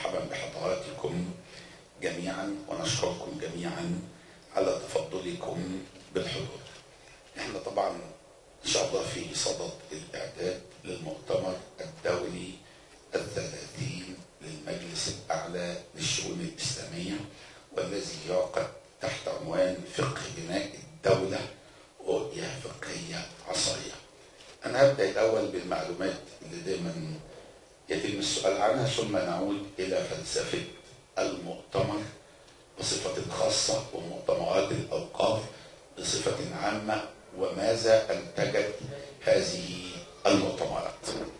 مرحبا بحضراتكم جميعا ونشكركم جميعا على تفضلكم بالحضور. احنا طبعا ان شاء الله في صدد الاعداد للمؤتمر الدولي الثلاثين للمجلس الاعلى للشؤون الاسلاميه والذي يعقد تحت عنوان فقه بناء الدوله رؤيه فقهيه عصريه. انا هبدا الاول بالمعلومات اللي دايما يتم السؤال عنها ثم نعود الى فلسفه المؤتمر بصفه خاصه ومؤتمرات الاوقاف بصفه عامه وماذا انتجت هذه المؤتمرات.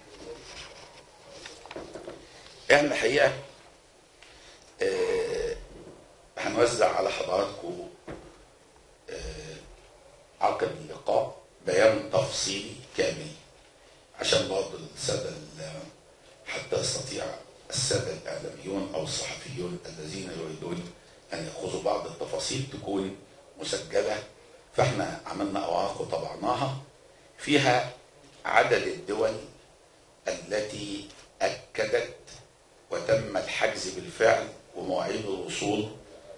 احنا الحقيقه آه هنوزع على حضراتكم آه عقب اللقاء بيان تفصيلي كامل عشان برضه الساده حتى يستطيع الساده الاعلاميون او الصحفيون الذين يريدون ان ياخذوا بعض التفاصيل تكون مسجله فاحنا عملنا اوراق وطبعناها فيها عدد الدول التي اكدت وتم الحجز بالفعل ومواعيد الوصول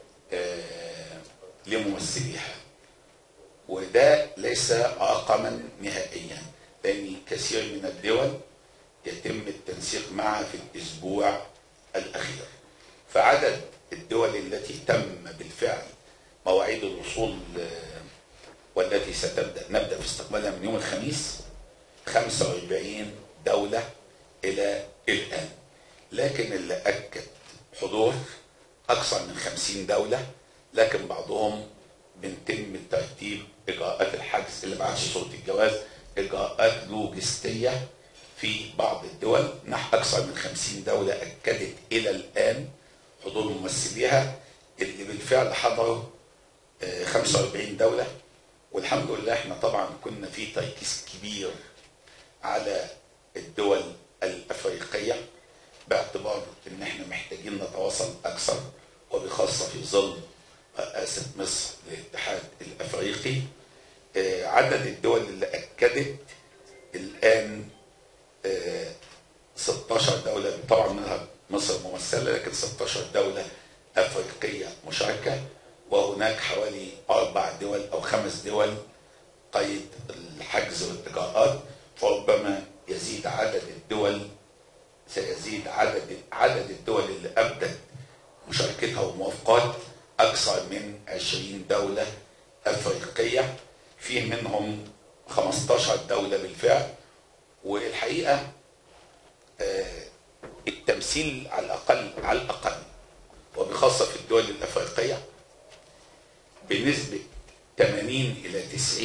لممثليها وده ليس رقما نهائيا لان كثير من الدول يتم التنسيق معها في الاسبوع الاخير فعدد الدول التي تم بالفعل مواعيد الوصول والتي ستبدا نبدا في استقبالها من يوم الخميس 45 دوله الى الان لكن اللي اكد حضور اكثر من 50 دوله لكن بعضهم بنتم ترتيب اجراءات الحجز اللي معهاش صوره الجواز اجراءات لوجستيه في بعض الدول نحو اكثر من 50 دوله اكدت الى الان حضور ممثليها اللي بالفعل حضروا 45 دوله والحمد لله احنا طبعا كنا في تركيز كبير على الدول الافريقيه باعتبار ان احنا محتاجين نتواصل اكثر وبخاصه في ظل رئاسه مصر للاتحاد الافريقي عدد الدول اللي اكدت الان 16 دوله طبعا منها مصر ممثله لكن 16 دوله افريقيه مشاركه وهناك حوالي اربع دول او خمس دول قيد الحجز والاجراءات فربما يزيد عدد الدول سيزيد عدد عدد الدول اللي ابدت مشاركتها وموافقات اكثر من 20 دوله افريقيه في منهم 15 دوله بالفعل والحقيقه التمثيل على الاقل على الاقل وبخاصه في الدول الافريقيه بنسبه 80 الى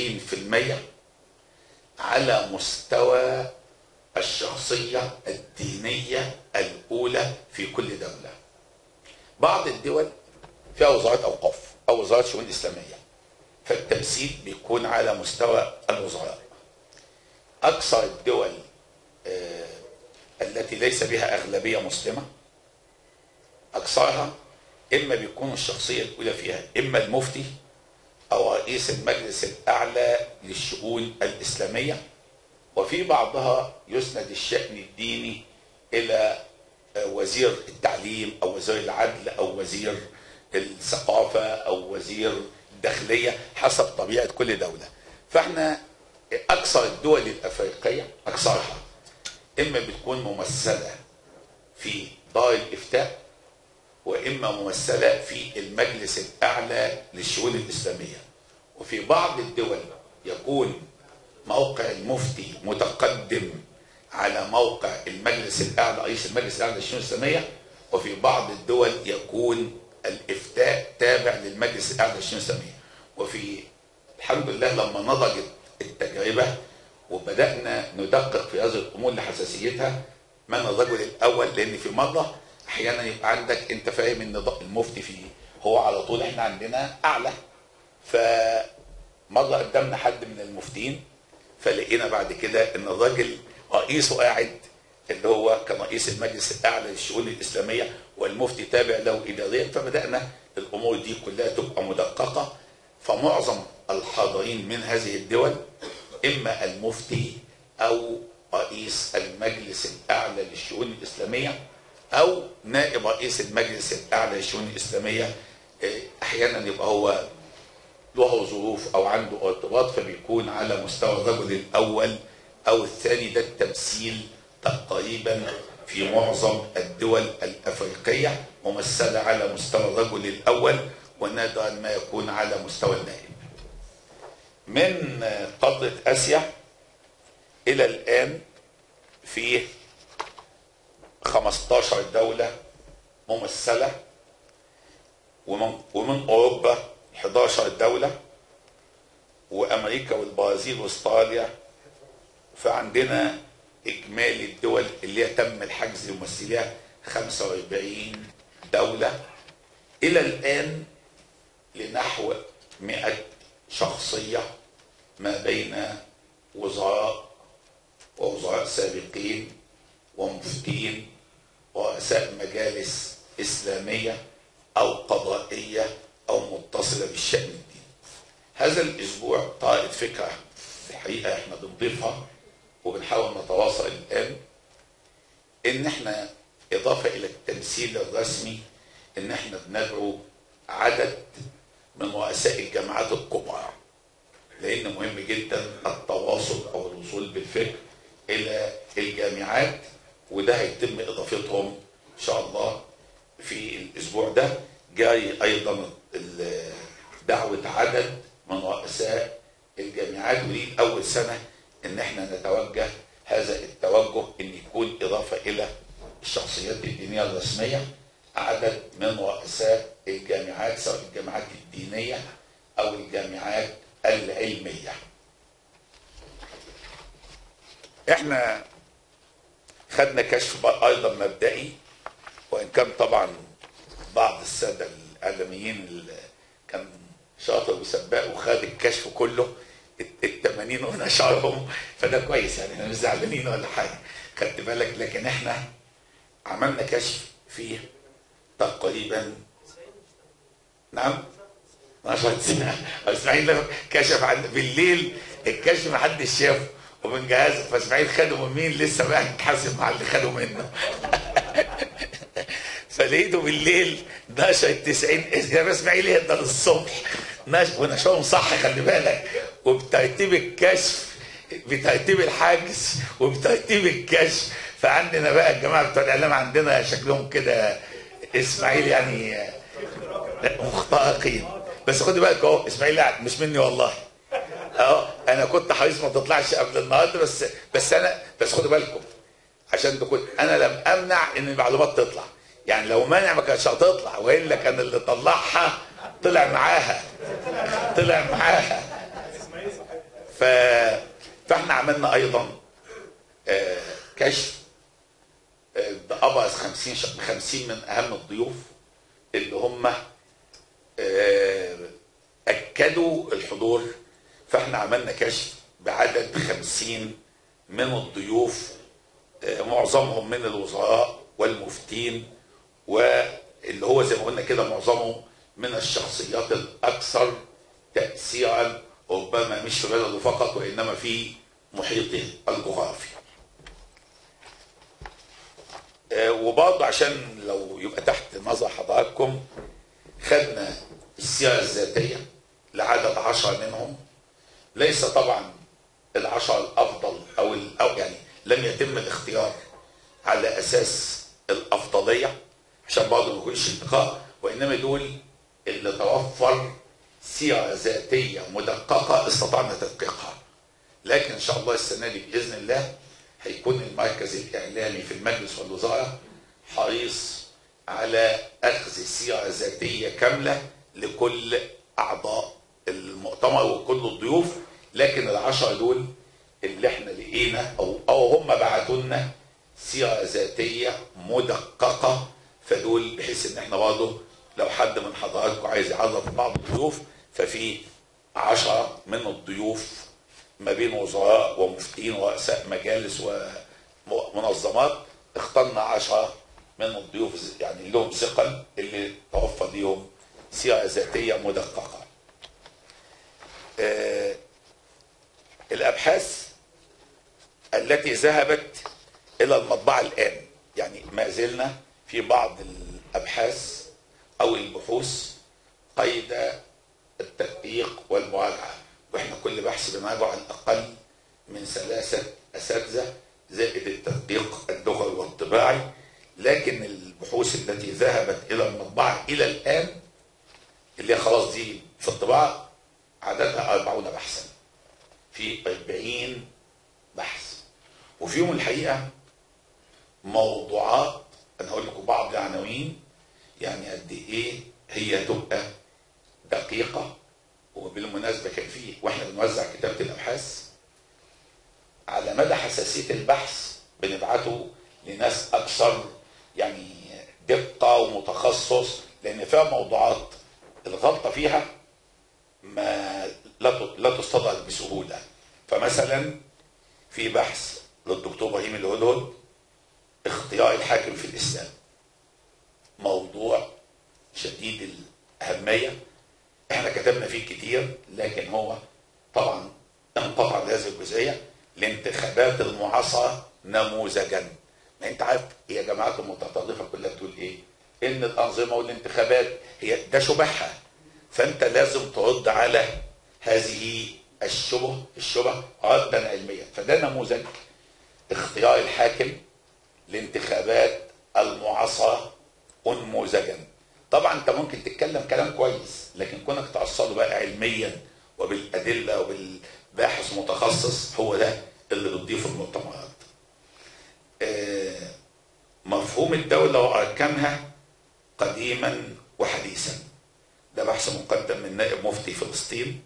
90% على مستوى الشخصيه الدينيه الاولى في كل دوله. بعض الدول فيها وزارات اوقاف او وزاره شؤون اسلاميه فالتمثيل بيكون على مستوى الوزراء. اكثر الدول آه التي ليس بها اغلبيه مسلمه اكثرها اما بيكون الشخصيه الاولى فيها اما المفتي او رئيس المجلس الاعلى للشؤون الاسلاميه وفي بعضها يسند الشان الديني الى وزير التعليم او وزير العدل او وزير الثقافه او وزير الداخليه حسب طبيعه كل دوله فاحنا اكثر الدول الافريقيه اكثرها اما بتكون ممثله في دار الافتاء واما ممثله في المجلس الاعلى للشؤون الاسلاميه وفي بعض الدول يكون موقع المفتي متقدم على موقع المجلس الاعلى رئيس المجلس الاعلى للشؤون الاسلاميه وفي بعض الدول يكون الافتاء تابع للمجلس الاعلى للشؤون الاسلاميه وفي الحمد لله لما نضجت التجربه وبدانا ندقق في هذه الامور لحساسيتها من الرجل الاول لان في مره احيانا يبقى عندك انت فاهم ان المفتي فيه هو على طول احنا عندنا اعلى فمره قدامنا حد من المفتين فلقينا بعد كده ان الراجل رئيسه قاعد اللي هو كان رئيس المجلس الاعلى للشؤون الاسلاميه والمفتي تابع له اداريا فبدانا الامور دي كلها تبقى مدققه فمعظم الحاضرين من هذه الدول اما المفتي او رئيس المجلس الاعلى للشؤون الاسلاميه او نائب رئيس المجلس الاعلى للشؤون الاسلاميه آه، احيانا يبقى هو له ظروف او عنده ارتباط فبيكون على مستوى الرجل الاول او الثاني ده التمثيل تقريبا في معظم الدول الافريقيه ممثله على مستوى الرجل الاول ونادرا ما يكون على مستوى النائب. من قاره اسيا الى الان في 15 دوله ممثله ومن ومن اوروبا 11 دوله وامريكا والبرازيل واستراليا فعندنا اجمالي الدول اللي هي تم الحجز لممثليها 45 دوله الى الان لنحو 100 شخصيه ما بين وزراء ووزراء سابقين ومفتين ورؤساء مجالس اسلاميه او قضائيه او متصله بالشان الديني. هذا الاسبوع طرأت فكره الحقيقه احنا بنضيفها وبنحاول نتواصل الان ان احنا اضافه الى التمثيل الرسمي ان احنا بندعو عدد من رؤساء الجامعات الكبرى لان مهم جدا التواصل او الوصول بالفكر الى الجامعات وده هيتم اضافتهم ان شاء الله في الاسبوع ده جاي ايضا ال- دعوه عدد من رؤساء الجامعات ودي اول سنه ان احنا نتوجه هذا التوجه ان يكون اضافه الى الشخصيات الدينيه الرسميه عدد من رؤساء الجامعات سواء الجامعات الدينيه او الجامعات العلميه. احنا خدنا كشف بقى ايضا مبدئي وان كان طبعا بعض الساده الاعلاميين اللي كان شاطر وسباق وخد الكشف كله ال 80 ونشرهم فده كويس يعني احنا مش زعلانين ولا حاجه خدت بالك لكن احنا عملنا كشف فيه تقريبا نعم 12 سنه اسماعيل لما كشف عن بالليل الكشف ما حدش شافه ومن جهازه فاسماعيل خده من مين لسه بقى هيتحاسب مع اللي خده منه فلقيته بالليل نشر 90 يا اسماعيل يهدى للصبح نشر ونشرهم صح خلي بالك وبترتيب الكشف بترتيب الحجز وبترتيب الكشف فعندنا بقى الجماعه بتوع الاعلام عندنا شكلهم كده اسماعيل يعني مخترقين بس خدي بالك اهو اسماعيل قاعد مش مني والله اه انا كنت حريص ما تطلعش قبل النهارده بس بس انا بس خدوا بالكم عشان تكون انا لم امنع ان المعلومات تطلع يعني لو مانع ما كانتش هتطلع والا كان اللي طلعها طلع معاها طلع معاها ف فاحنا عملنا ايضا آه، كشف آه، بأبرز 50 ش- 50 من اهم الضيوف اللي هم آه، اكدوا الحضور فاحنا عملنا كشف بعدد 50 من الضيوف آه، معظمهم من الوزراء والمفتين واللي هو زي ما قلنا كده معظمهم من الشخصيات الاكثر تاثيرا ربما مش في بلده فقط وانما في محيطه الجغرافي. آه، وبرضه عشان لو يبقى تحت نظر حضراتكم خدنا السيره الذاتيه لعدد عشرة منهم ليس طبعا العشرة الافضل او ال- او يعني لم يتم الاختيار على اساس الافضليه عشان برضه ما يكونش انتقاء وانما دول اللي توفر سيره ذاتيه مدققه استطعنا تدقيقها لكن ان شاء الله السنه دي باذن الله هيكون المركز الاعلامي في المجلس والوزاره حريص على اخذ سيره ذاتيه كامله لكل اعضاء المؤتمر وكل الضيوف لكن العشره دول اللي احنا لقينا او او هم بعتوا لنا سيره ذاتيه مدققه فدول بحيث ان احنا برضه لو حد من حضراتكم عايز يعرف بعض الضيوف ففي عشرة من الضيوف ما بين وزراء ومفتين ورؤساء مجالس ومنظمات اخترنا عشرة من الضيوف يعني لهم ثقل اللي توفر ليهم سيرة ذاتية مدققة آه، الأبحاث التي ذهبت إلى المطبعة الآن يعني ما زلنا في بعض الابحاث او البحوث قيد التدقيق والمراجعه واحنا كل بحث بنراجعه على الاقل من ثلاثه اساتذه زائد التدقيق اللغوي والطباعي لكن البحوث التي ذهبت الى المطبعه الى الان اللي هي خلاص دي في الطباعه عددها 40 بحثا في 40 بحث وفيهم الحقيقه موضوعات انا هقول لكم بعض العناوين يعني قد ايه هي تبقى دقيقه وبالمناسبه كان في واحنا بنوزع كتابه الابحاث على مدى حساسيه البحث بنبعته لناس اكثر يعني دقه ومتخصص لان فيها موضوعات الغلطه فيها ما لا لا تستدرك بسهوله فمثلا في بحث للدكتور ابراهيم الهدهد اختيار الحاكم في الاسلام موضوع شديد الاهميه احنا كتبنا فيه كتير لكن هو طبعا انقطع بهذه الجزئيه الانتخابات المعاصره نموذجا ما انت عارف هي جماعات المتطرفه كلها بتقول ايه؟ ان الانظمه والانتخابات هي ده شبهها فانت لازم ترد على هذه الشبه الشبه ردا علميا فده نموذج اختيار الحاكم لانتخابات المعاصره انموذجا طبعا انت ممكن تتكلم كلام كويس لكن كونك تعصله بقى علميا وبالادله وبالباحث متخصص هو ده اللي بتضيفه المؤتمرات آه، مفهوم الدولة وأركانها قديما وحديثا ده بحث مقدم من نائب مفتي فلسطين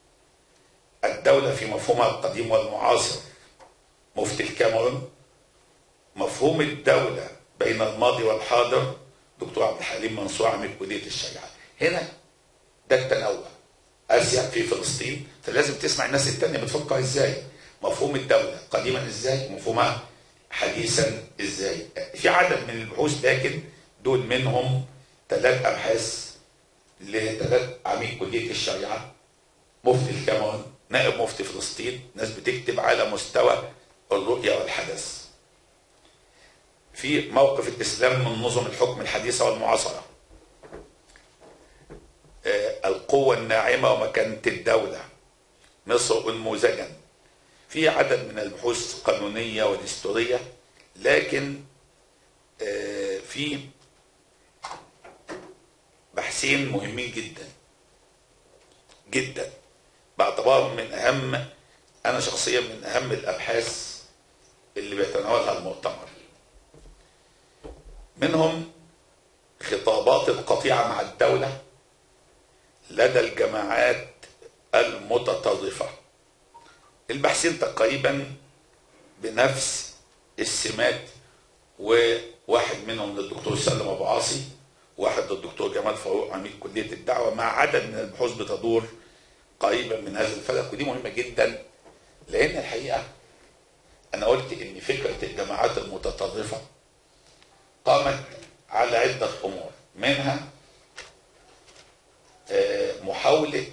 الدولة في مفهومها القديم والمعاصر مفتي الكاميرون مفهوم الدولة بين الماضي والحاضر دكتور عبد الحليم منصور عميد كلية الشريعة هنا ده التنوع اسيا في فلسطين فلازم تسمع الناس التانية بتفكر ازاي مفهوم الدولة قديما ازاي مفهومها حديثا ازاي في عدد من البحوث لكن دول منهم ثلاث ابحاث لثلاث عميد كليه الشريعه مفتي الكاميرون نائب مفتي فلسطين ناس بتكتب على مستوى الرؤيه والحدث في موقف الاسلام من نظم الحكم الحديثه والمعاصره آه، القوه الناعمه ومكانه الدوله مصر انموذجا في عدد من البحوث القانونية والدستورية لكن آه، في بحثين مهمين جدا جدا باعتبارهم من أهم أنا شخصيا من أهم الأبحاث اللي بيتناولها المؤتمر منهم خطابات القطيعة مع الدولة لدى الجماعات المتطرفه البحثين تقريبا بنفس السمات وواحد منهم للدكتور سلم ابو عاصي واحد للدكتور جمال فاروق عميد كليه الدعوه مع عدد من البحوث بتدور قريبا من هذا الفلك ودي مهمه جدا لان الحقيقه انا قلت ان فكره الجماعات المتطرفه قامت على عده امور منها آه، محاوله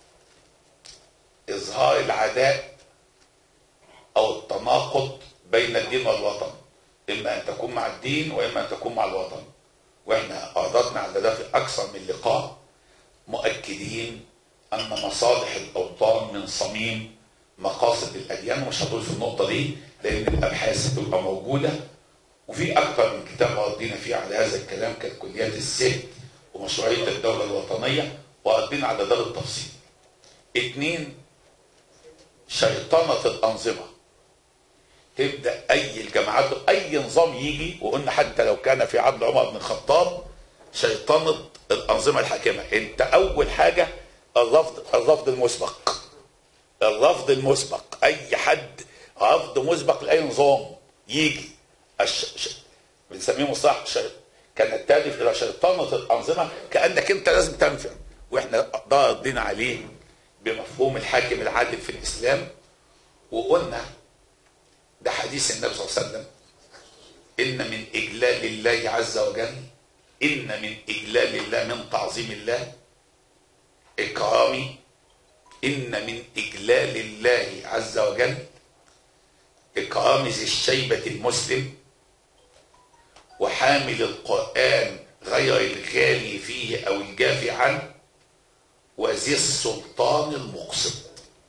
اظهار العداء او التناقض بين الدين والوطن اما ان تكون مع الدين واما ان تكون مع الوطن واحنا اردنا على ده في اكثر من لقاء مؤكدين ان مصالح الاوطان من صميم مقاصد الاديان ومش هطول في النقطه دي لان الابحاث هتبقى موجوده وفي اكثر من كتاب ردينا فيه على هذا الكلام كالكليات الست ومشروعيه الدوله الوطنيه وردينا على ده بالتفصيل. اثنين شيطنه الانظمه تبدا اي الجماعات اي نظام يجي وقلنا حتى لو كان في عهد عمر بن الخطاب شيطنه الانظمه الحاكمه انت اول حاجه الرفض الرفض المسبق الرفض المسبق اي حد رفض مسبق لاي نظام يجي الش... ش... بنسميه مصطلح ش... كان التالف الى شيطنه الانظمه كانك انت لازم تنفع واحنا ده ردينا عليه بمفهوم الحاكم العادل في الاسلام وقلنا ده حديث النبي صلى الله عليه وسلم إن من إجلال الله عز وجل إن من إجلال الله من تعظيم الله إكرامي إن من إجلال الله عز وجل إكرام ذي الشيبة المسلم وحامل القرآن غير الغالي فيه أو الجافي عنه وذي السلطان المقسط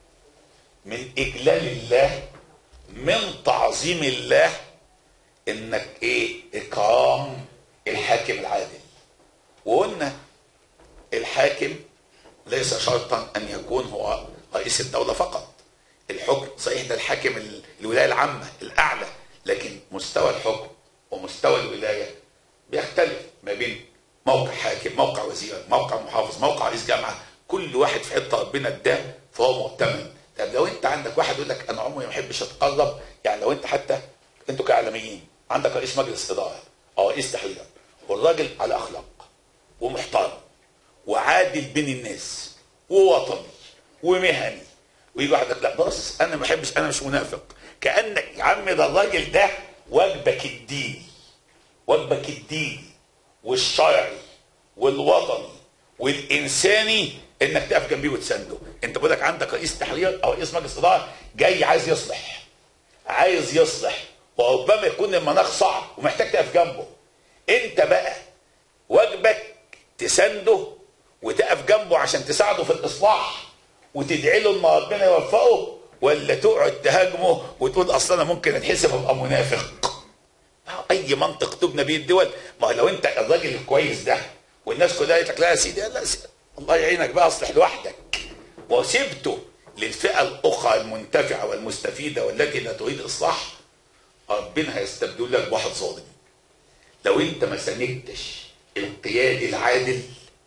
من إجلال الله من تعظيم الله إنك إيه إكرام الحاكم العادل وقلنا الحاكم ليس شرطا أن يكون هو رئيس الدولة فقط الحكم صحيح ده الحاكم ال- الولاية العامة الأعلى لكن مستوى الحكم ومستوى الولاية بيختلف ما بين موقع حاكم موقع وزير موقع محافظ موقع رئيس جامعة كل واحد في حتة ربنا اداه فهو مؤتمن طب لو انت عندك واحد يقول لك انا عمري ما احبش اتقرب يعني لو انت حتى انتوا كاعلاميين عندك رئيس مجلس اداره او رئيس تحرير والراجل على اخلاق ومحترم وعادل بين الناس ووطني ومهني ويجي واحد يقول لك لا بص انا ما بحبش انا مش منافق كانك يا عم ده الراجل ده واجبك الديني واجبك الديني والشرعي والوطني والانساني انك تقف جنبيه وتسنده انت بقول لك عندك رئيس تحرير او رئيس مجلس اداره جاي عايز يصلح عايز يصلح وربما يكون المناخ صعب ومحتاج تقف جنبه انت بقى واجبك تسنده وتقف جنبه عشان تساعده في الاصلاح وتدعي له ان ربنا يوفقه ولا تقعد تهاجمه وتقول اصل انا ممكن اتحسب ابقى منافق ما هو اي منطق تبنى به الدول ما هو لو انت الراجل الكويس ده والناس كلها قالت لك لا يا سيدي لا يا سيدي الله يعينك بقى اصلح لوحدك وسبته للفئه الاخرى المنتفعه والمستفيده والتي لا تريد اصلاح ربنا هيستبدل لك بواحد ظالم لو انت ما ساندتش القيادي العادل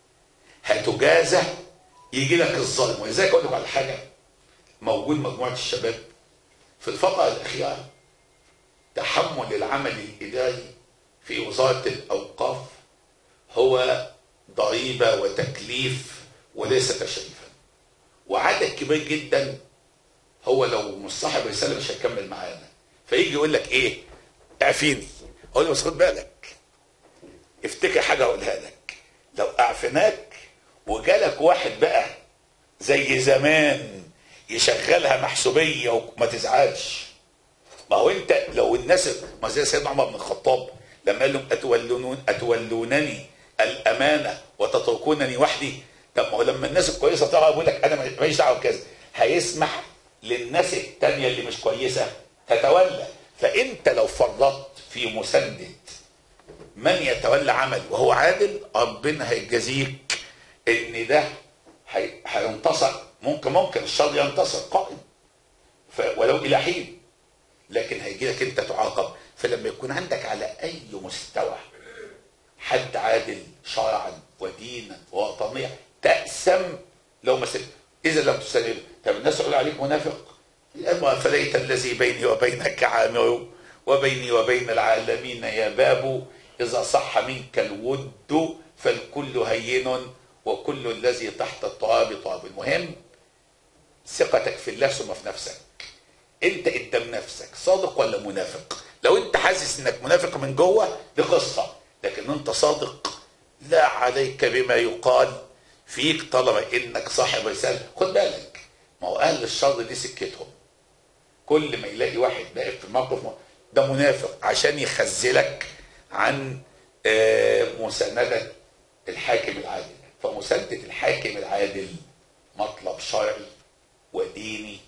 هتجازى يجي لك الظالم ولذلك اقول لك على حاجه موجود مجموعه الشباب في الفتره الاخيره تحمل العمل الاداري في وزاره الاوقاف هو ضريبه وتكليف وليس تشريفا وعدد كبير جدا هو لو مش صاحب رساله مش هيكمل معانا فيجي يقول لك ايه اعفيني اقول له بس خد بالك افتكر حاجه اقولها لك لو اعفناك وجالك واحد بقى زي زمان يشغلها محسوبيه وما تزعلش ما هو انت لو الناس ما زي سيدنا عمر بن الخطاب لما قال لهم اتولون اتولونني الامانه وتتركونني وحدي طب ما هو لما الناس الكويسه ترى يقول لك انا ماليش دعوه بكذا هيسمح للناس التانيه اللي مش كويسه تتولى فانت لو فرطت في مسانده من يتولى عمل وهو عادل ربنا هيجازيك ان ده هي- هينتصر ممكن ممكن الشر ينتصر قائم ف- ولو الى حين لكن هيجي لك انت تعاقب فلما يكون عندك على اي مستوى حد عادل شرعا ودينا ووطنيا تأسم لو ما سلم اذا لم تسلم طب الناس يقول عليك منافق اما فليت الذي بيني وبينك عامر وبيني وبين العالمين يا باب اذا صح منك الود فالكل هين وكل الذي تحت التراب تراب المهم ثقتك في الله ثم في نفسك انت قدام نفسك صادق ولا منافق لو انت حاسس انك منافق من جوه دي قصه لكن انت صادق لا عليك بما يقال فيك طالما انك صاحب رساله خد بالك ما هو اهل الشر دي سكتهم كل ما يلاقي واحد واقف في موقف م- ده منافق عشان يخزلك عن آه، مساندة الحاكم العادل فمساندة الحاكم العادل مطلب شرعي وديني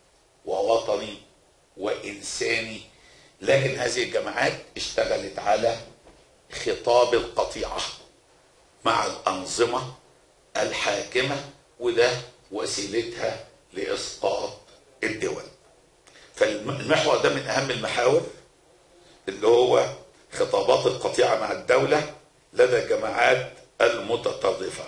ووطني وإنساني لكن هذه الجماعات اشتغلت على خطاب القطيعة مع الأنظمة الحاكمة وده وسيلتها لإسقاط الدول فالمحور ده من أهم المحاور اللي هو خطابات القطيعة مع الدولة لدى الجماعات المتطرفة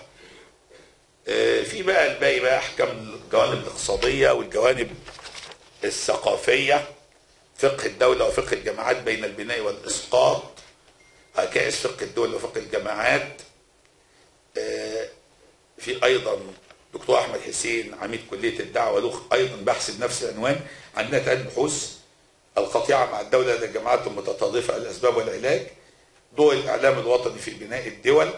آه، في بقى الباقي بقى أحكام الجوانب الاقتصادية والجوانب الثقافية فقه الدولة وفقه الجماعات بين البناء والإسقاط كائس فقه الدولة وفقه الجماعات آه، في أيضا دكتور أحمد حسين عميد كلية الدعوة له أيضا بحث بنفس العنوان عندنا ثلاث بحوث القطيعة مع الدولة لدى الجماعات المتطرفة الأسباب والعلاج دور الإعلام الوطني في بناء الدول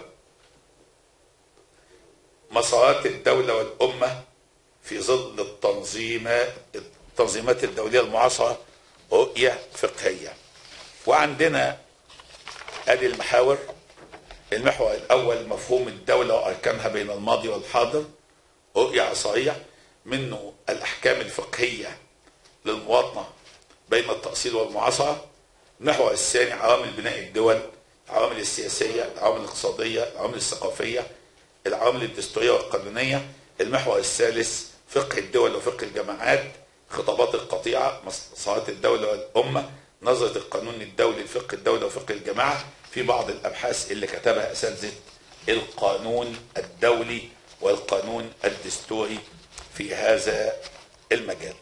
مسارات الدولة والأمة في ظل التنظيمات التنظيمات الدولية المعاصرة رؤية فقهية وعندنا ادي المحاور المحور الاول مفهوم الدوله واركانها بين الماضي والحاضر رؤيه عصريه منه الاحكام الفقهيه للمواطنه بين التاصيل والمعاصره المحور الثاني عوامل بناء الدول العوامل السياسيه العوامل الاقتصاديه العوامل الثقافيه العوامل الدستوريه والقانونيه المحور الثالث فقه الدول وفقه الجماعات خطابات القطيعه مصالحات الدوله والامه نظره القانون الدولي لفقه الدوله وفقه الجماعه في بعض الابحاث اللي كتبها اساتذه القانون الدولي والقانون الدستوري في هذا المجال.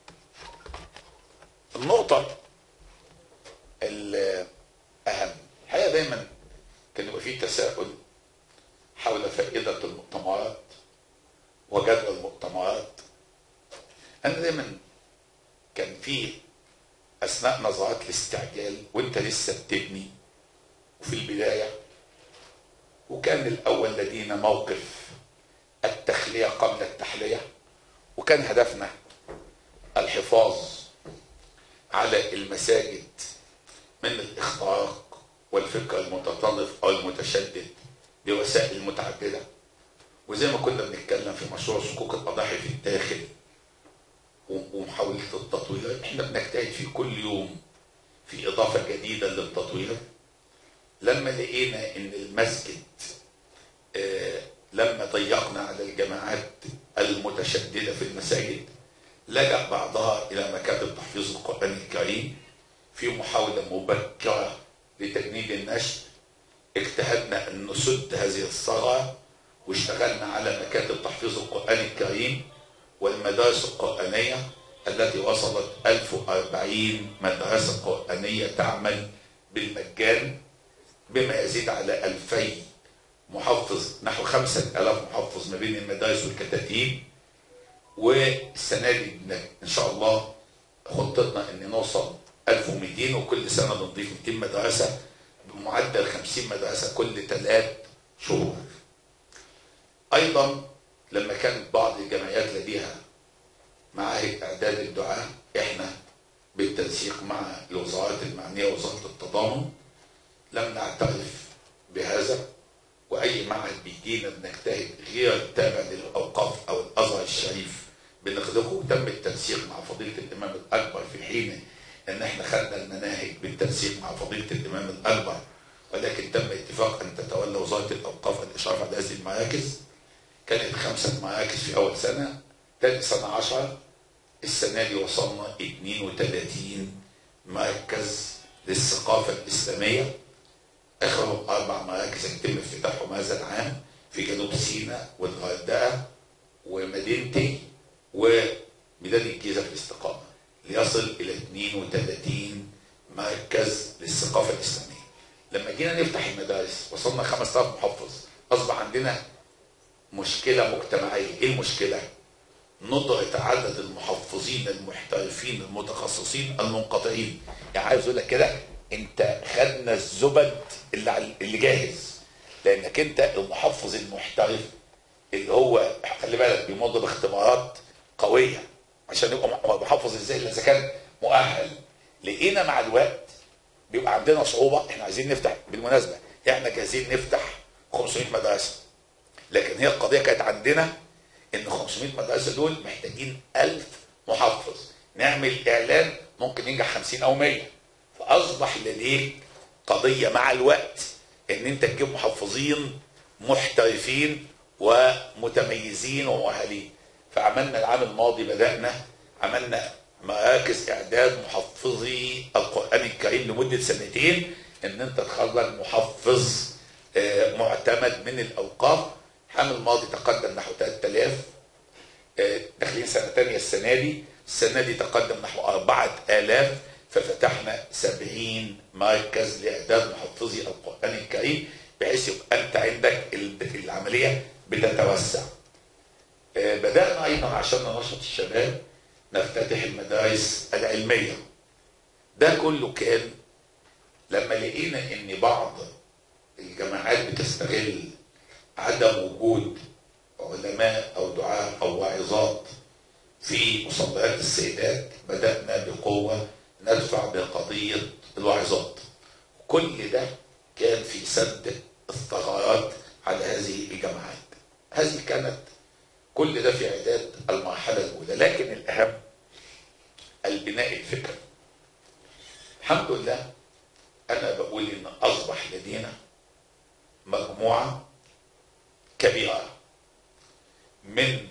النقطة الأهم الحقيقة دايما كان يبقى في تساؤل حول فائدة المؤتمرات وجدوى المؤتمرات أنا دايما كان في أثناء نظرات الاستعجال وأنت لسه بتبني وفي البداية وكان الأول لدينا موقف التخلية قبل التحلية وكان هدفنا الحفاظ على المساجد من الاختراق والفكر المتطرف او المتشدد بوسائل متعدده وزي ما كنا بنتكلم في مشروع صكوك الاضاحي في الداخل ومحاوله التطوير احنا بنجتهد في كل يوم في اضافه جديده للتطوير لما لقينا ان المسجد آه لما ضيقنا على الجماعات المتشدده في المساجد لجأ بعضها إلى مكاتب تحفيظ القرآن الكريم في محاولة مبكرة لتجنيد النشر اجتهدنا أن نسد هذه الثغرة واشتغلنا على مكاتب تحفيظ القرآن الكريم والمدارس القرآنية التي وصلت 1040 مدرسة قرآنية تعمل بالمجان بما يزيد على 2000 محفظ نحو 5000 محفظ ما بين المدارس والكتاتيب والسنه دي ان شاء الله خطتنا ان نوصل 1200 وكل سنه بنضيف 200 مدرسه بمعدل 50 مدرسه كل ثلاث شهور. ايضا لما كانت بعض الجمعيات لديها معاهد اعداد الدعاء احنا بالتنسيق مع الوزارات المعنيه وزاره التضامن لم نعترف بهذا واي معهد بيجينا بنجتهد غير التابع للاوقاف او الازهر الشريف بنخلقه تم التنسيق مع فضيله الامام الاكبر في حين ان احنا خدنا المناهج بالتنسيق مع فضيله الامام الاكبر ولكن تم اتفاق ان تتولى وزاره الاوقاف الاشراف على هذه المراكز كانت خمسه مراكز في اول سنه ثاني سنه 10 السنه دي وصلنا 32 مركز للثقافه الاسلاميه اخر اربع مراكز هيتم افتتاحهم هذا العام في جنوب سيناء والغردقه ومدينتي وميدان الجيزه في الاستقامه ليصل الى 32 مركز للثقافه الاسلاميه. لما جينا نفتح المدارس وصلنا 5000 محفظ اصبح عندنا مشكله مجتمعيه، ايه المشكله؟ ندرة عدد المحفظين المحترفين المتخصصين المنقطعين، يعني عايز اقول لك كده انت خدنا الزبد اللي اللي جاهز لانك انت المحفظ المحترف اللي هو خلي بالك بيمر باختبارات قويه عشان يبقى محفظ ازاي اذا كان مؤهل لقينا مع الوقت بيبقى عندنا صعوبه احنا عايزين نفتح بالمناسبه احنا جاهزين نفتح 500 مدرسه لكن هي القضيه كانت عندنا ان 500 مدرسه دول محتاجين 1000 محفظ نعمل اعلان ممكن ينجح 50 او 100 فاصبح لديك قضيه مع الوقت ان انت تجيب محفظين محترفين ومتميزين ومؤهلين فعملنا العام الماضي بدانا عملنا مراكز اعداد محفظي القران الكريم لمده سنتين ان انت تخرج محفظ معتمد من الاوقاف العام الماضي تقدم نحو 3000 داخلين سنه ثانيه السنه دي السنه دي تقدم نحو 4000 ففتحنا 70 مركز لاعداد محفظي القران الكريم بحيث يبقى انت عندك العمليه بتتوسع. بدانا ايضا عشان ننشط الشباب نفتتح المدارس العلميه. ده كله كان لما لقينا ان بعض الجامعات بتستغل عدم وجود علماء او دعاء او واعظات في مصليات السيدات بدانا بقوه ندفع بقضيه الواعظات. كل ده كان في سد الثغرات على هذه الجماعات هذه كانت كل ده في اعداد المرحله الاولى لكن الاهم البناء الفكري الحمد لله انا بقول ان اصبح لدينا مجموعه كبيره من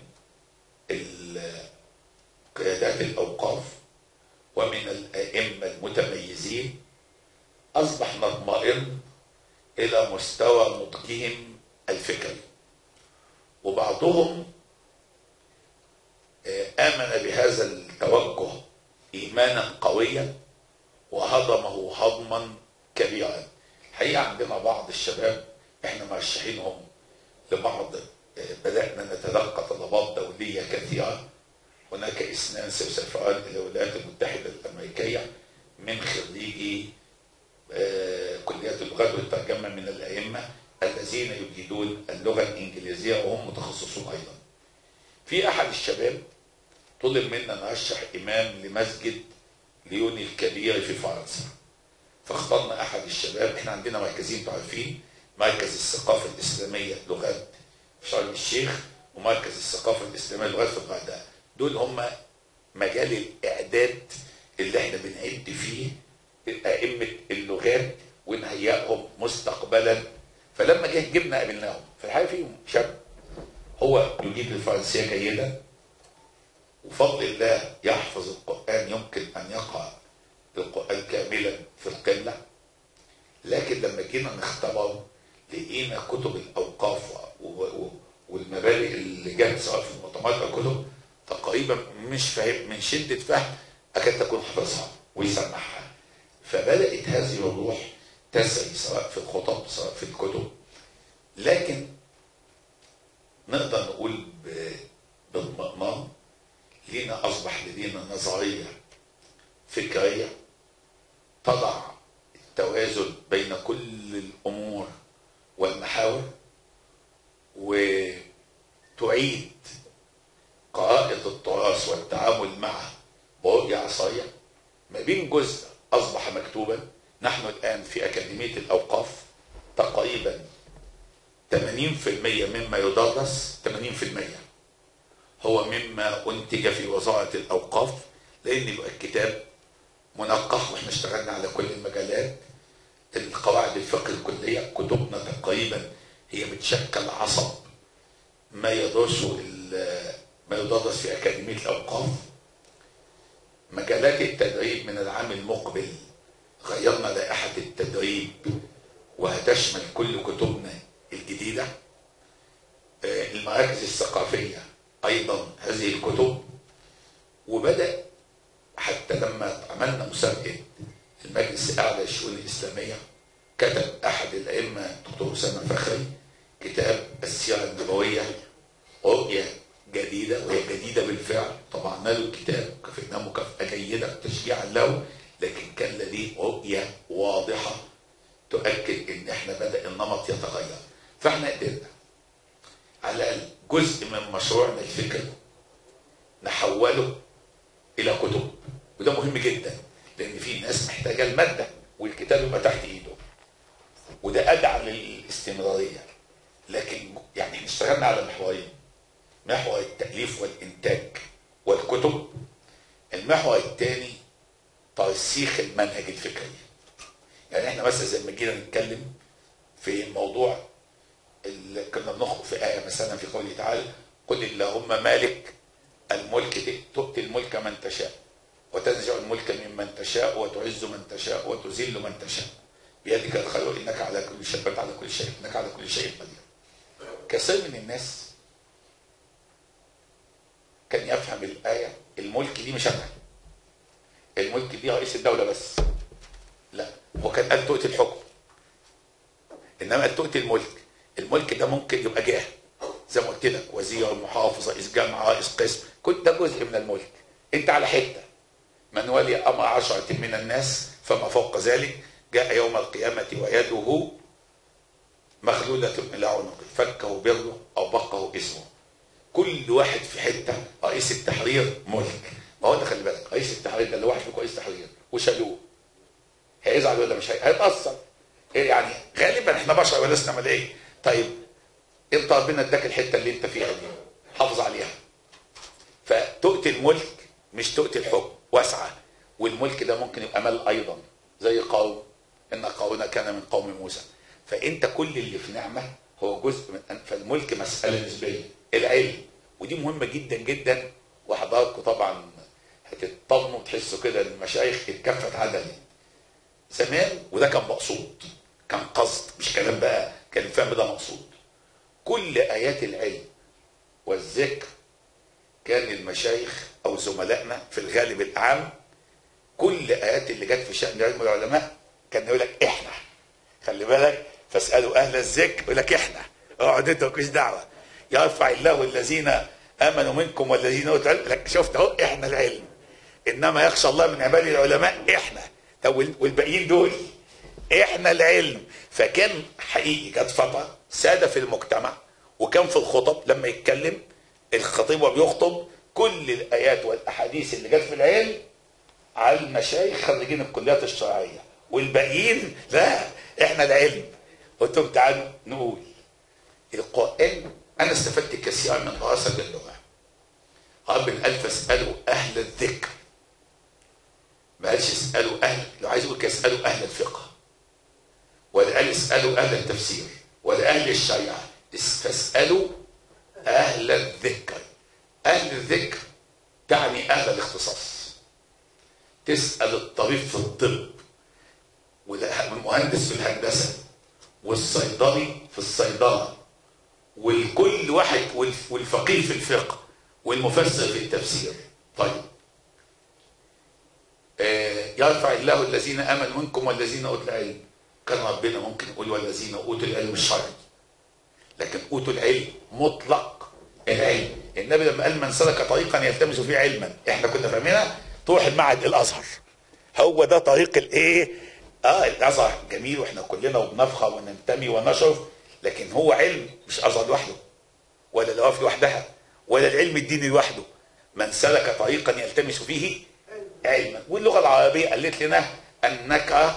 قيادات الاوقاف ومن الائمه المتميزين اصبح نطمئن الى مستوى نضجهم الفكري وبعضهم امن بهذا التوجه ايمانا قويا وهضمه هضما كبيرا الحقيقه عندنا بعض الشباب احنا مرشحينهم لبعض بدانا نتلقى طلبات دوليه كثيره هناك اثنان سيسافران الى الولايات المتحده الامريكيه من خريجي كليات اللغات والترجمه من الائمه الذين يجيدون اللغه الانجليزيه وهم متخصصون ايضا. في احد الشباب طلب منا نرشح امام لمسجد ليوني الكبير في فرنسا. فاخترنا احد الشباب احنا عندنا مركزين تعرفين مركز الثقافه الاسلاميه لغات في شرم الشيخ ومركز الثقافه الاسلاميه لغات في الغردقه. دول هم مجال الاعداد اللي احنا بنعد فيه ائمه اللغات ونهيئهم مستقبلا فلما جه جبنا قابلناهم في الحقيقه فيهم شاب هو يجيد الفرنسيه جيدا وفضل الله يحفظ القران يمكن ان يقرا القران كاملا في القله لكن لما جينا نختبره لقينا كتب الاوقاف والمبادئ اللي جت سواء في المؤتمرات او كتب تقريبا مش فاهم من شده فهم اكاد تكون حافظها ويسمعها فبدات هذه الروح تسري سواء في الخطب سواء في الكتب لكن نقدر نقول باطمئنان لينا اصبح لدينا نظريه فكريه تضع التوازن بين كل الامور والمحاور وتعيد قراءة التراث والتعامل معه برؤية عصرية ما بين جزء أصبح مكتوبا نحن الآن في أكاديمية الأوقاف تقريبا 80% مما يدرس 80% هو مما أنتج في وزارة الأوقاف لأن يبقى الكتاب منقح واحنا اشتغلنا على كل المجالات القواعد الفقه الكلية كتبنا تقريبا هي بتشكل عصب ما يدرسه ما يدرس في أكاديمية الأوقاف مجالات التدريب من العام المقبل غيرنا لائحة التدريب وهتشمل كل كتبنا الجديدة المراكز الثقافية أيضا هذه الكتب وبدأ حتى لما عملنا مسابقة المجلس الأعلى للشؤون الإسلامية كتب أحد الأئمة الدكتور أسامة فخري كتاب السيرة النبوية رؤية جديدة وهي جديدة بالفعل طبعنا له الكتاب كفيناه مكافأة جيدة تشجيعا له لكن كان لديه رؤية واضحة تؤكد ان احنا بدأ النمط يتغير فاحنا قدرنا على الأقل جزء من مشروعنا الفكري نحوله إلى كتب وده مهم جدا لأن في ناس محتاجة المادة والكتاب يبقى تحت إيده وده أدعى للاستمرارية لكن يعني احنا اشتغلنا على محورين محور التأليف والإنتاج والكتب المحور الثاني ترسيخ المنهج الفكري يعني احنا مثلا زي ما جينا نتكلم في موضوع اللي كنا بنخرج في آية مثلا في قوله تعالى قل اللهم مالك الملك تؤتي الملك من تشاء وتنزع الملك ممن تشاء وتعز من تشاء وتذل من تشاء بيدك الخير انك على كل شيء على كل شيء انك على كل شيء قدير كثير من الناس كان يفهم الآية الملك دي مش أنا الملك دي رئيس الدولة بس لا هو كان قال تؤتي الحكم إنما قال تؤتي الملك الملك ده ممكن يبقى جاه زي ما قلت لك وزير محافظ رئيس جامعة رئيس قسم كل ده جزء من الملك أنت على حتة من ولي أمر عشرة من الناس فما فوق ذلك جاء يوم القيامة ويده مخلولة إلى عنقه فكه بره أو بقه اسمه كل واحد في حته رئيس التحرير ملك ما هو ده خلي بالك رئيس التحرير ده اللي واحد فيكم رئيس تحرير وشالوه هيزعل ولا مش هي... هيتاثر إيه يعني غالبا احنا بشر ولسنا ملايين طيب انت ربنا اداك الحته اللي انت فيها دي حافظ عليها فتؤتي الملك مش تؤتي الحكم واسعه والملك ده ممكن يبقى مال ايضا زي قوم ان قومنا كان من قوم موسى فانت كل اللي في نعمه هو جزء من فالملك مساله نسبيه العلم ودي مهمه جدا جدا وحضراتكم طبعا هتطمنوا وتحسوا كده ان المشايخ اتكفت عدد زمان وده كان مقصود كان قصد مش كلام بقى كان الفهم ده مقصود كل ايات العلم والذكر كان المشايخ او زملائنا في الغالب الاعم كل ايات اللي جت في شان علم العلماء كان يقول لك احنا خلي بالك فاسالوا اهل الذكر يقول لك احنا اقعد انت مالكش دعوه يرفع الله الذين امنوا منكم والذين اوتوا العلم لك شفت اهو احنا العلم انما يخشى الله من عباده العلماء احنا طب والباقيين دول احنا العلم فكان حقيقي جت فتره ساده في المجتمع وكان في الخطب لما يتكلم الخطيب وبيخطب كل الايات والاحاديث اللي جت في العلم على المشايخ خريجين الكليات الشرعيه والباقيين لا احنا العلم قلت لهم تعالوا نقول القران انا استفدت كثيرا من دراسه اللغه ربنا قال فاسالوا اهل الذكر ما قالش اسالوا اهل لو عايز يقول اسالوا اهل الفقه ولا قال اسالوا اهل التفسير ولا اهل الشريعه فاسالوا اهل الذكر اهل الذكر تعني اهل الاختصاص تسال الطبيب في الطب والمهندس في الهندسه والصيدلي في الصيدله والكل واحد والفقيه في الفقه والمفسر في التفسير طيب يرفع الله الذين امنوا منكم والذين اوتوا العلم كان ربنا ممكن يقول والذين اوتوا العلم الشرعي لكن اوتوا العلم مطلق العلم النبي لما قال من سلك طريقا يلتمس فيه علما احنا كنا فاهمينها تروح المعهد الازهر هو ده طريق الايه اه الازهر جميل واحنا كلنا وبنفخر وننتمي ونشرف لكن هو علم مش ازهر لوحده ولا الوقف لوحدها ولا العلم الديني لوحده من سلك طريقا يلتمس فيه علما واللغه العربيه قالت لنا انك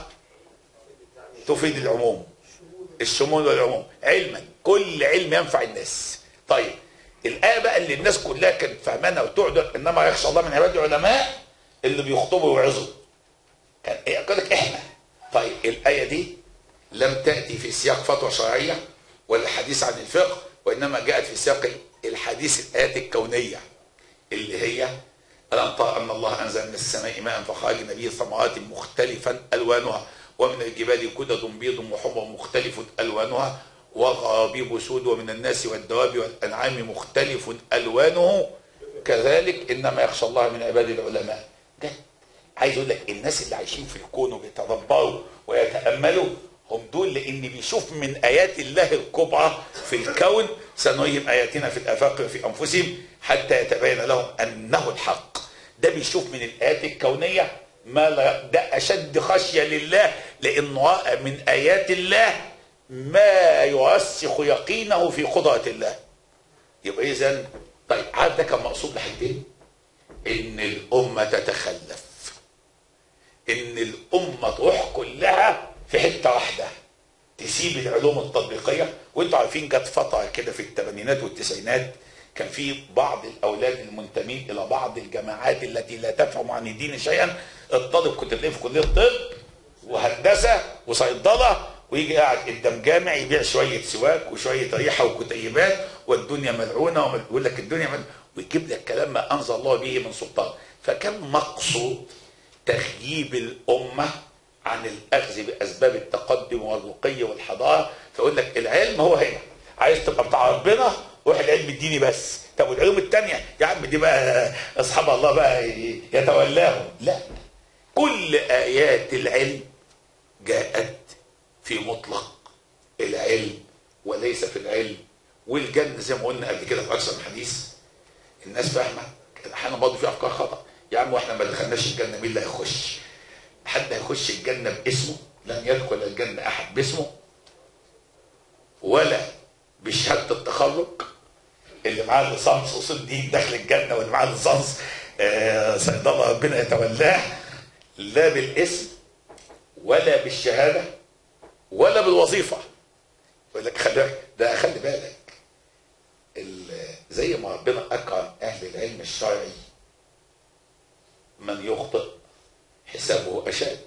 تفيد العموم الشمول والعموم علما كل علم ينفع الناس طيب الايه بقى اللي الناس كلها كانت فاهمانها وتقعد انما يخشى الله من عباد العلماء اللي بيخطبوا ويوعظوا كان ايه قال لك احنا طيب الايه دي لم تاتي في سياق فتوى شرعيه ولا حديث عن الفقه وانما جاءت في سياق الحديث الايات الكونيه اللي هي ألم ترى أن الله أنزل من السماء ماء فخرجنا به ثمرات مختلفا ألوانها ومن الجبال كدد بيض وحمر مختلف ألوانها وغرابيب سود ومن الناس والدواب والأنعام مختلف ألوانه كذلك إنما يخشى الله من عباد العلماء ده عايز أقول لك الناس اللي عايشين في الكون وبيتدبروا ويتأملوا هم دول لان بيشوف من ايات الله الكبرى في الكون سنريهم اياتنا في الافاق وفي انفسهم حتى يتبين لهم انه الحق ده بيشوف من الايات الكونيه ما لا ده اشد خشيه لله لانه راى من ايات الله ما يرسخ يقينه في قدره الله يبقى اذا طيب عارف ده كان مقصود لحاجتين ان الامه تتخلف ان الامه تروح كلها في حته واحده تسيب العلوم التطبيقيه وانتوا عارفين جت فتره كده في الثمانينات والتسعينات كان في بعض الاولاد المنتمين الى بعض الجماعات التي لا تفهم عن الدين شيئا الطالب كنت تلاقيه في كليه طب وهندسه وصيدله ويجي قاعد قدام جامع يبيع شويه سواك وشويه ريحه وكتيبات والدنيا ملعونه ويقول لك الدنيا ملعونة ويجيب لك كلام ما انزل الله به من سلطان فكان مقصود تخييب الامه عن الاخذ باسباب التقدم والرقي والحضاره فيقول لك العلم هو هنا عايز تبقى بتاع ربنا روح العلم الديني بس طب والعلوم الثانيه يا عم دي بقى اصحاب الله بقى يتولاهم لا كل ايات العلم جاءت في مطلق العلم وليس في العلم والجنه زي ما قلنا قبل كده في اكثر من حديث الناس فاهمه احيانا برضه في افكار خطا يا عم واحنا ما دخلناش الجنه مين اللي هيخش؟ حد هيخش الجنة باسمه لن يدخل الجنة أحد باسمه ولا بشهادة التخرج اللي معاه ليسانس وصول دين داخل الجنة واللي معاه ليسانس آه صيدلة ربنا يتولاه لا بالاسم ولا بالشهادة ولا بالوظيفه يقول لك خلي بالك ده خلي بالك ال- زي ما ربنا اكرم اهل العلم الشرعي من يخطئ حسابه اشد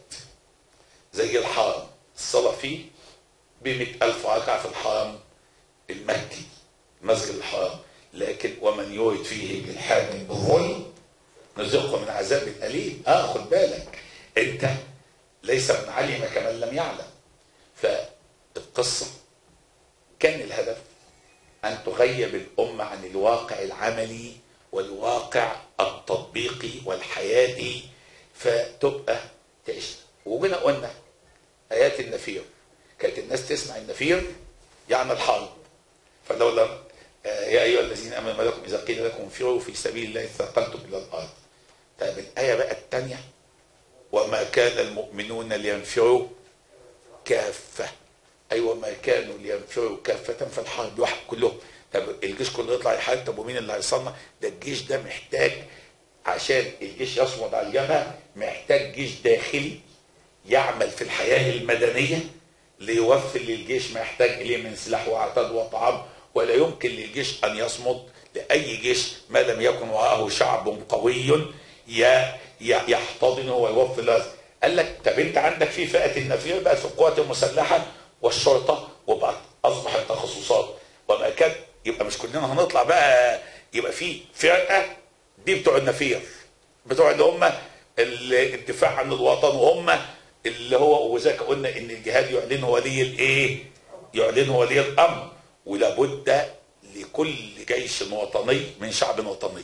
زي الحرم الصلاه فيه ب ألف ركعه في الحرم المكي مسجد الحرام لكن ومن يرد فيه بالحاد بظلم نذقه من عذاب أليم اه خد بالك انت ليس من علم كمن لم يعلم فالقصة كان الهدف أن تغيب الأمة عن الواقع العملي والواقع التطبيقي والحياتي فتبقى تعيش وجينا قلنا آيات النفير كانت الناس تسمع النفير يعني الحرب فلولا آه، يا ايها الذين امنوا ما لكم اذا قيل لكم انفروا في سبيل الله اثقلتم الى الارض. طيب الايه بقى الثانيه وما كان المؤمنون لينفروا كافه ايوه ما كانوا لينفروا كافه فالحرب واحد كلهم طب الجيش كله يطلع يحارب طب ومين اللي هيصنع؟ ده الجيش ده محتاج عشان الجيش يصمد على الجبهه محتاج جيش داخلي يعمل في الحياه المدنيه ليوفر للجيش ما يحتاج اليه من سلاح وعتاد وطعام ولا يمكن للجيش ان يصمد لاي جيش ما لم يكن وراءه شعب قوي ي- ي- يحتضنه ويوفر له قال لك طب انت عندك في فئه النفير بقت في القوات المسلحه والشرطه وبقت اصبحت تخصصات وما كان يبقى مش كلنا هنطلع بقى يبقى في فرقه دي بتوع النفير بتوع اللي هم ال- الدفاع عن الوطن وهم اللي هو وذاك قلنا ان الجهاد يعلنه ولي الايه؟ يعلنه ولي الامر ولابد لكل جيش وطني من شعب وطني.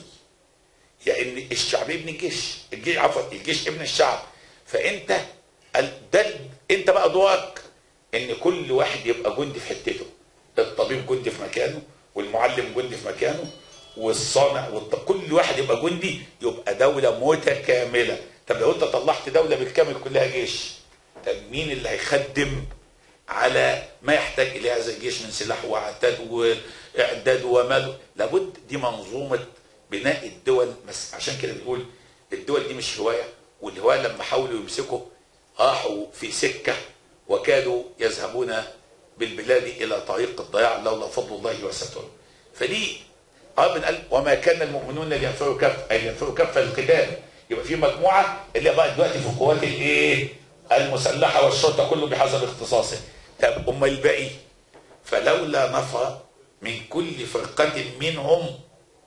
يعني الشعب ابن الجيش، الجيش عفوا الجيش ابن الشعب فانت ال- ده ال- انت بقى دورك ان كل واحد يبقى جندي في حتته. الطبيب جندي في مكانه والمعلم جندي في مكانه والصانع والط... كل واحد يبقى جندي يبقى دولة متكاملة طب لو انت طلعت دولة بالكامل كلها جيش طب مين اللي هيخدم على ما يحتاج اليه هذا الجيش من سلاح وعتاد واعداد ومال لابد دي منظومة بناء الدول بس عشان كده بنقول الدول دي مش هواية والهواية لما حاولوا يمسكوا راحوا في سكة وكادوا يذهبون بالبلاد الى طريق الضياع لولا فضل الله وستره فدي اه قال وما كان المؤمنون لينفروا كفه اي لينفروا كفه للقتال يبقى في مجموعه اللي بقى دلوقتي في القوات الايه؟ المسلحه والشرطه كله بحسب اختصاصه طب امال الباقي فلولا نفر من كل فرقه منهم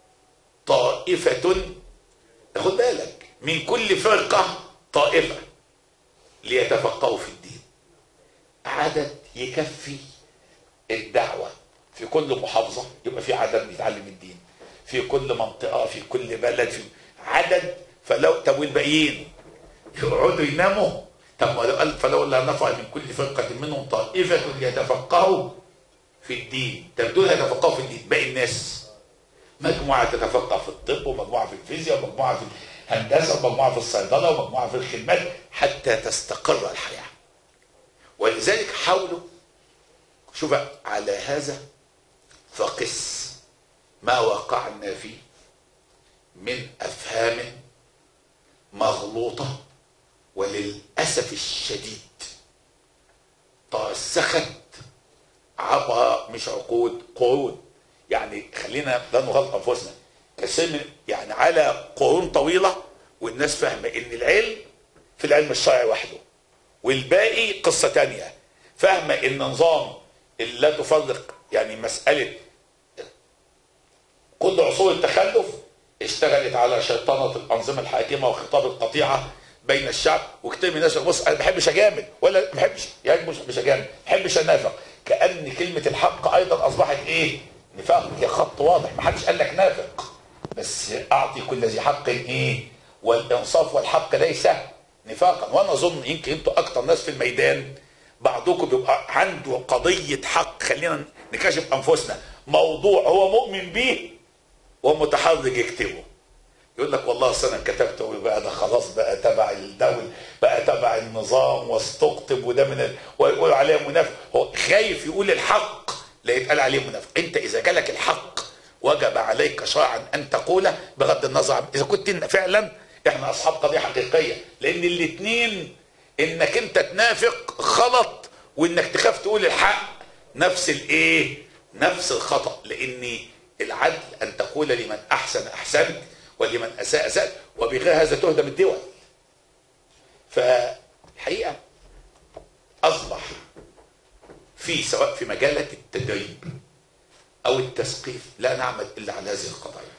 طائفه خد بالك من كل فرقه طائفه ليتفقهوا في الدين عدد يكفي الدعوة في كل محافظة يبقى في عدد بيتعلم الدين في كل منطقة في كل بلد في عدد فلو طب والباقيين يقعدوا يناموا طب ما لو قال فلولا نفع من كل فرقة منهم طائفة ليتفقهوا في الدين طب دول هيتفقهوا في الدين باقي الناس مجموعة تتفقه في الطب ومجموعة في الفيزياء ومجموعة في الهندسة ومجموعة في الصيدلة ومجموعة في الخدمات حتى تستقر الحياة ولذلك حاولوا شوف على هذا فقس ما وقعنا فيه من افهام مغلوطه وللاسف الشديد ترسخت عبر مش عقود قرون يعني خلينا لا نغلط انفسنا كثير من يعني على قرون طويله والناس فاهمه ان العلم في العلم الشرعي وحده والباقي قصه تانية فاهمه ان نظام اللي لا تفرق يعني مساله كل عصور التخلف اشتغلت على شيطنه الانظمه الحاكمه وخطاب القطيعه بين الشعب وكتير من الناس يقول بص انا ما بحبش اجامل ولا ما بحبش يعني مش مش اجامل ما بحبش انافق كان كلمه الحق ايضا اصبحت ايه؟ نفاق هي خط واضح ما حدش قال لك نافق بس اعطي كل ذي حق ايه؟ والانصاف والحق ليس نفاقا وانا اظن يمكن انتوا اكتر ناس في الميدان بعضكم بيبقى عنده قضيه حق خلينا نكشف انفسنا موضوع هو مؤمن بيه ومتحرج يكتبه يقول لك والله أصل انا كتبته وبقى ده خلاص بقى تبع الدول بقى تبع النظام واستقطب وده من ال... ويقول عليه منافق هو خايف يقول الحق لا يتقال عليه منافق انت اذا جالك الحق وجب عليك شرعا ان تقوله بغض النظر عن اذا كنت إن فعلا احنا اصحاب قضيه حقيقيه لان الاثنين انك انت تنافق غلط وانك تخاف تقول الحق نفس الايه نفس الخطا لان العدل ان تقول لمن احسن احسنت ولمن اساء اسات وبغير هذا تهدم الدول فالحقيقه اصبح في سواء في مجالات التدريب او التثقيف لا نعمل الا على هذه القضايا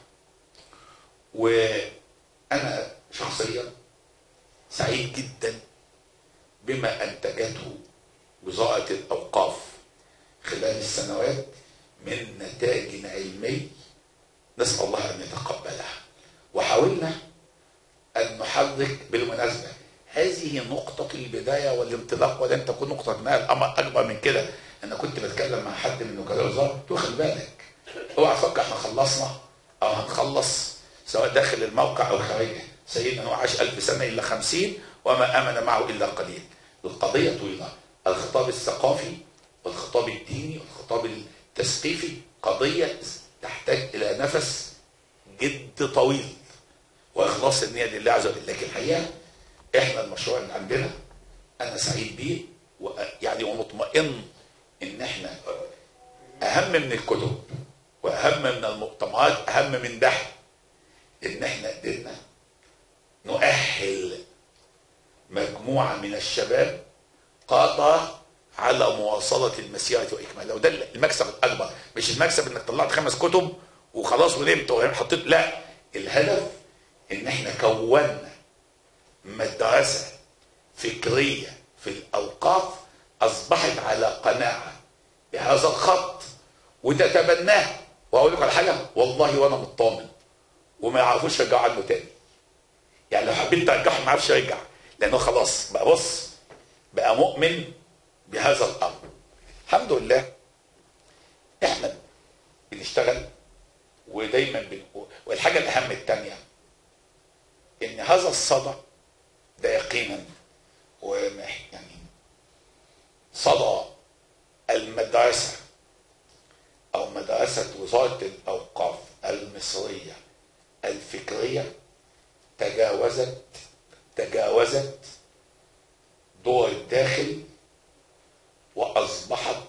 وانا شخصيا سعيد جدا بما انتجته وزاره الاوقاف خلال السنوات من نتائج علمي نسال الله ان يتقبلها وحاولنا ان نحرك بالمناسبه هذه نقطة البداية والانطلاق ولن تكون نقطة نهاية الأمر أكبر من كده أنا كنت بتكلم مع حد من وكلاء الوزارة قلت له خلي بالك اوعى تفكر احنا خلصنا أو هنخلص سواء داخل الموقع أو خارجه سيدنا نوح عاش ألف سنة إلا خمسين وما آمن معه إلا قليل القضية طويلة الخطاب الثقافي والخطاب الديني والخطاب التثقيفي قضية تحتاج إلى نفس جد طويل وإخلاص النية لله عز وجل لكن الحقيقة احنا المشروع اللي عندنا انا سعيد بيه يعني ومطمئن ان احنا اهم من الكتب واهم من المؤتمرات اهم من ده ان احنا قدرنا نؤهل مجموعه من الشباب قادره على مواصله المسيره واكمالها وده المكسب الاكبر مش المكسب انك طلعت خمس كتب وخلاص ونمت وحطيت لا الهدف ان احنا كونا مدرسة فكرية في الأوقاف أصبحت على قناعة بهذا الخط وتتبناه وأقول لك على حاجة والله وأنا مطمن وما يعرفوش يرجعوا عنه تاني يعني لو حبيت ترجعه ما يعرفش يرجع لأنه خلاص بقى بص بقى مؤمن بهذا الأمر الحمد لله احنا بنشتغل ودايما بنقول والحاجة الأهم الثانية إن هذا الصدى ده يقينا يعني صدى المدرسة أو مدرسة وزارة الأوقاف المصرية الفكرية تجاوزت تجاوزت دور الداخل وأصبحت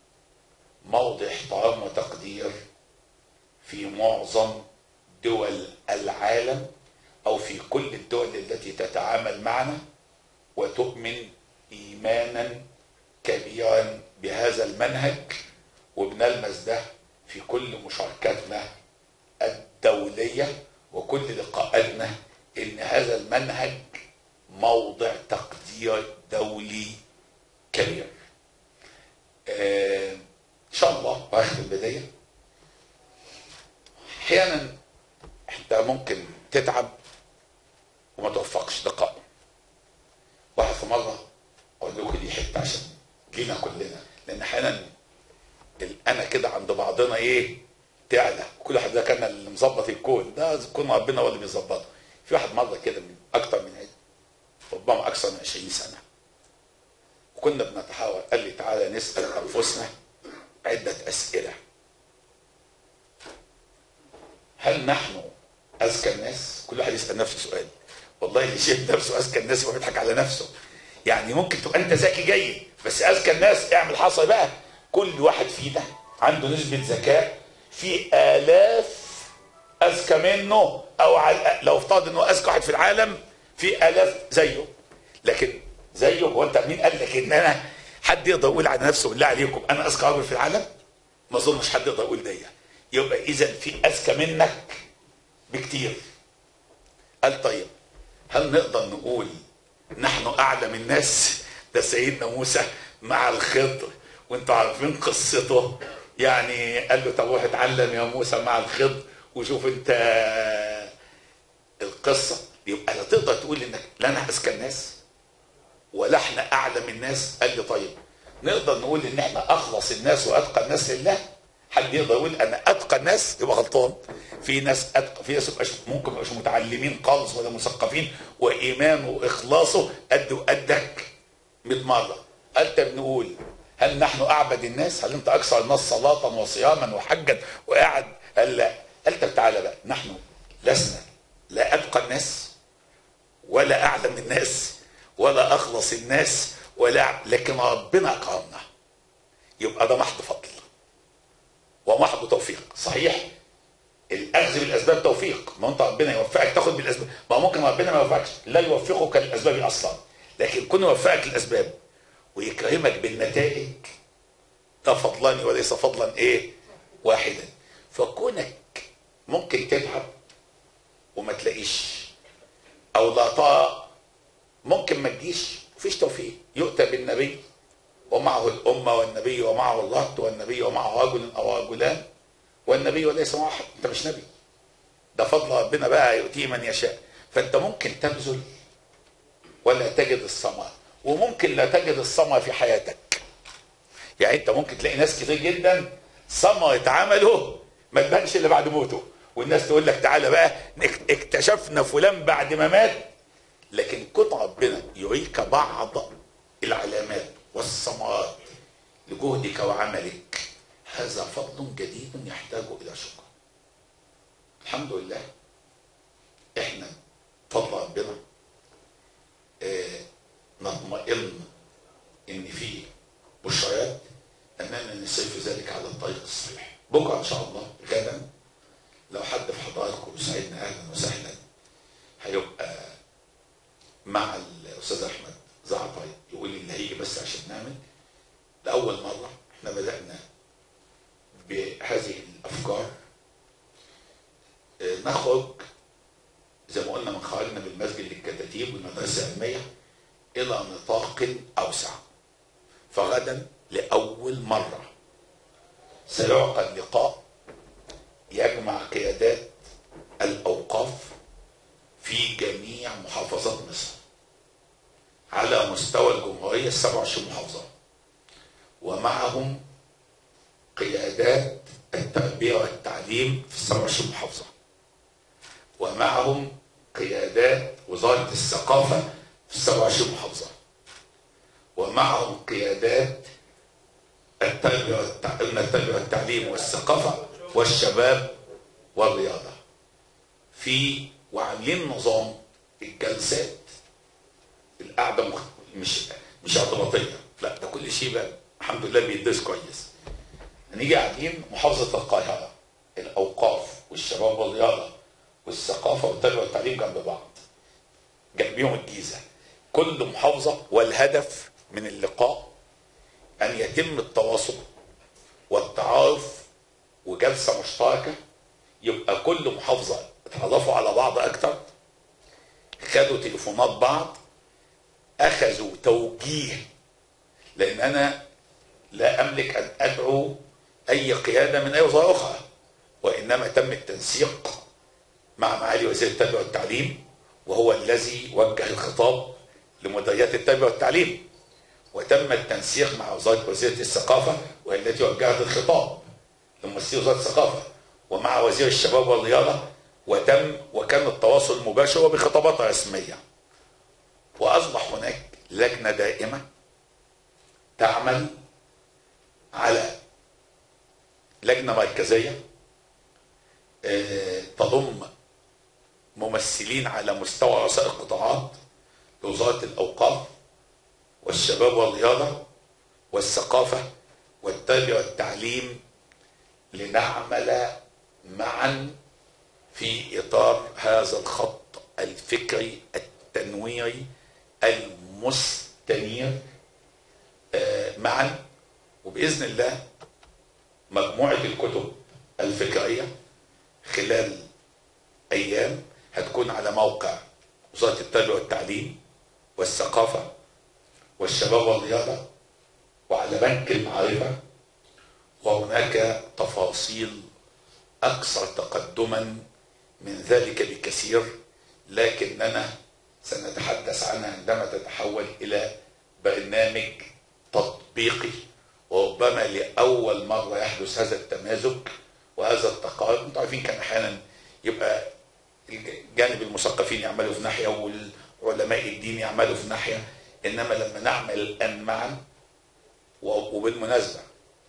موضع احترام وتقدير في معظم دول العالم او في كل الدول التي تتعامل معنا وتؤمن ايمانا كبيرا بهذا المنهج وبنلمس ده في كل مشاركاتنا الدوليه وكل لقاءاتنا ان هذا المنهج موضع تقدير دولي كبير. آه ان شاء الله واخد البدايه احيانا انت ممكن تتعب وما توفقش ده قائم واحد في مره اقول لكم دي حته عشان جينا كلنا لان احيانا انا كده عند بعضنا ايه تعلى كل واحد ده كان اللي مظبط الكون ده كون ربنا هو اللي بيظبطه في واحد مره كده من اكتر من عيد ربما اكثر من 20 سنه وكنا بنتحاور قال لي تعالى نسال انفسنا عده اسئله هل نحن اذكى الناس؟ كل واحد يسال نفسه سؤال والله اللي شايف نفسه اذكى الناس هو بيضحك على نفسه يعني ممكن تبقى انت ذكي جيد بس اذكى الناس اعمل حصى بقى كل واحد فينا عنده نسبه ذكاء في الاف اذكى منه او على لو افترض انه اذكى واحد في العالم في الاف زيه لكن زيه هو انت مين قال لك ان انا حد يقدر يقول على نفسه بالله عليكم انا اذكى رجل في العالم؟ ما اظنش حد يقدر يقول دي يبقى اذا في اذكى منك بكتير قال طيب هل نقدر نقول نحن اعلم الناس ده سيدنا موسى مع الخضر وانتوا عارفين قصته يعني قال له طب روح اتعلم يا موسى مع الخضر وشوف انت القصه يبقى لا تقدر تقول انك لا انا اذكى الناس ولا احنا اعلم الناس قال لي طيب نقدر نقول ان احنا اخلص الناس واتقى الناس لله حد يقدر يقول انا اتقى الناس يبقى غلطان في ناس اتقى في ناس ممكن مش متعلمين خالص ولا مثقفين وايمانه واخلاصه قد وقدك 100 مره انت بنقول هل نحن اعبد الناس؟ هل انت اكثر الناس صلاه وصياما وحجا وقاعد؟ قال لا قال طب تعالى بقى نحن لسنا لا اتقى الناس ولا اعلم الناس ولا اخلص الناس ولا لكن ربنا اكرمنا يبقى ده محض فضل ومحض توفيق صحيح الاخذ بالاسباب توفيق ما انت ربنا يوفقك تاخد بالاسباب ما ممكن ربنا ما يوفقكش لا يوفقك للاسباب اصلا لكن كون يوفقك للاسباب ويكرمك بالنتائج ده فضلان وليس فضلا ايه واحدا فكونك ممكن تتعب وما تلاقيش او لا طاء ممكن ما تجيش مفيش توفيق يؤتى بالنبي ومعه الأمة والنبي ومعه اللط والنبي ومعه رجل أو رجلان والنبي وليس معه أحد أنت مش نبي ده فضل ربنا بقى يؤتيه من يشاء فأنت ممكن تبذل ولا تجد الثمر وممكن لا تجد الثمر في حياتك يعني أنت ممكن تلاقي ناس كتير جدا ثمرة عمله ما تبانش إلا بعد موته والناس تقول لك تعالى بقى اكتشفنا فلان بعد ما مات لكن كن ربنا يريك بعض العلامات والثمرات لجهدك وعملك هذا فضل جديد يحتاج الى شكر الحمد لله احنا فضل ربنا اه نطمئن ان في بشريات اننا نسير في ذلك على الطريق الصحيح بكره ان شاء الله غدا لو حد في حضراتكم يساعدنا اهلا وسهلا هيبقى مع الاستاذ احمد زعتر يقول لي اللي هيجي بس عشان نعمل لاول مره احنا بدانا بهذه الافكار نخرج زي ما قلنا من خرجنا من المسجد للكتاتيب والمدرسه العلميه الى نطاق اوسع فغدا لاول مره سيعقد لقاء يجمع قيادات الاوقاف في جميع محافظات مصر على مستوى الجمهورية ال 27 محافظة ومعهم قيادات التربية والتعليم في ال 27 محافظة ومعهم قيادات وزارة الثقافة في ال 27 محافظة ومعهم قيادات التربية التربية والتعليم والثقافة والشباب والرياضة في وعاملين نظام الجلسات القعده مخ... مش مش اعتباطيه لا ده كل شيء بقى الحمد لله بيدرس كويس هنيجي قاعدين محافظه القاهره الاوقاف والشباب والرياضه والثقافه والتربيه والتعليم جنب بعض جنبيهم الجيزه كل محافظه والهدف من اللقاء ان يتم التواصل والتعارف وجلسه مشتركه يبقى كل محافظه اتعرفوا على بعض اكتر خدوا تليفونات بعض اخذوا توجيه لان انا لا املك ان ادعو اي قياده من اي وزاره اخرى وانما تم التنسيق مع معالي وزير التربيه والتعليم وهو الذي وجه الخطاب لمديريات التربيه والتعليم وتم التنسيق مع وزاره وزيره الثقافه وهي التي وجهت الخطاب لممثلي وزاره الثقافه ومع وزير الشباب والرياضه وتم وكان التواصل مباشر وبخطابات رسميه واصبح هناك لجنه دائمه تعمل على لجنه مركزيه تضم ممثلين على مستوى رؤساء القطاعات لوزاره الاوقاف والشباب والرياضه والثقافه والتربيه والتعليم لنعمل معا في اطار هذا الخط الفكري التنويري المستنير معا وباذن الله مجموعه الكتب الفكريه خلال ايام هتكون على موقع وزاره التربيه والتعليم والثقافه والشباب والرياضه وعلى بنك المعرفه وهناك تفاصيل اكثر تقدما من ذلك بكثير لكننا سنتحدث عنها عندما تتحول الى برنامج تطبيقي وربما لاول مره يحدث هذا التمازج وهذا التقارب انتم عارفين كان احيانا يبقى جانب المثقفين يعملوا في ناحيه والعلماء الدين يعملوا في ناحيه انما لما نعمل الان معا وبالمناسبه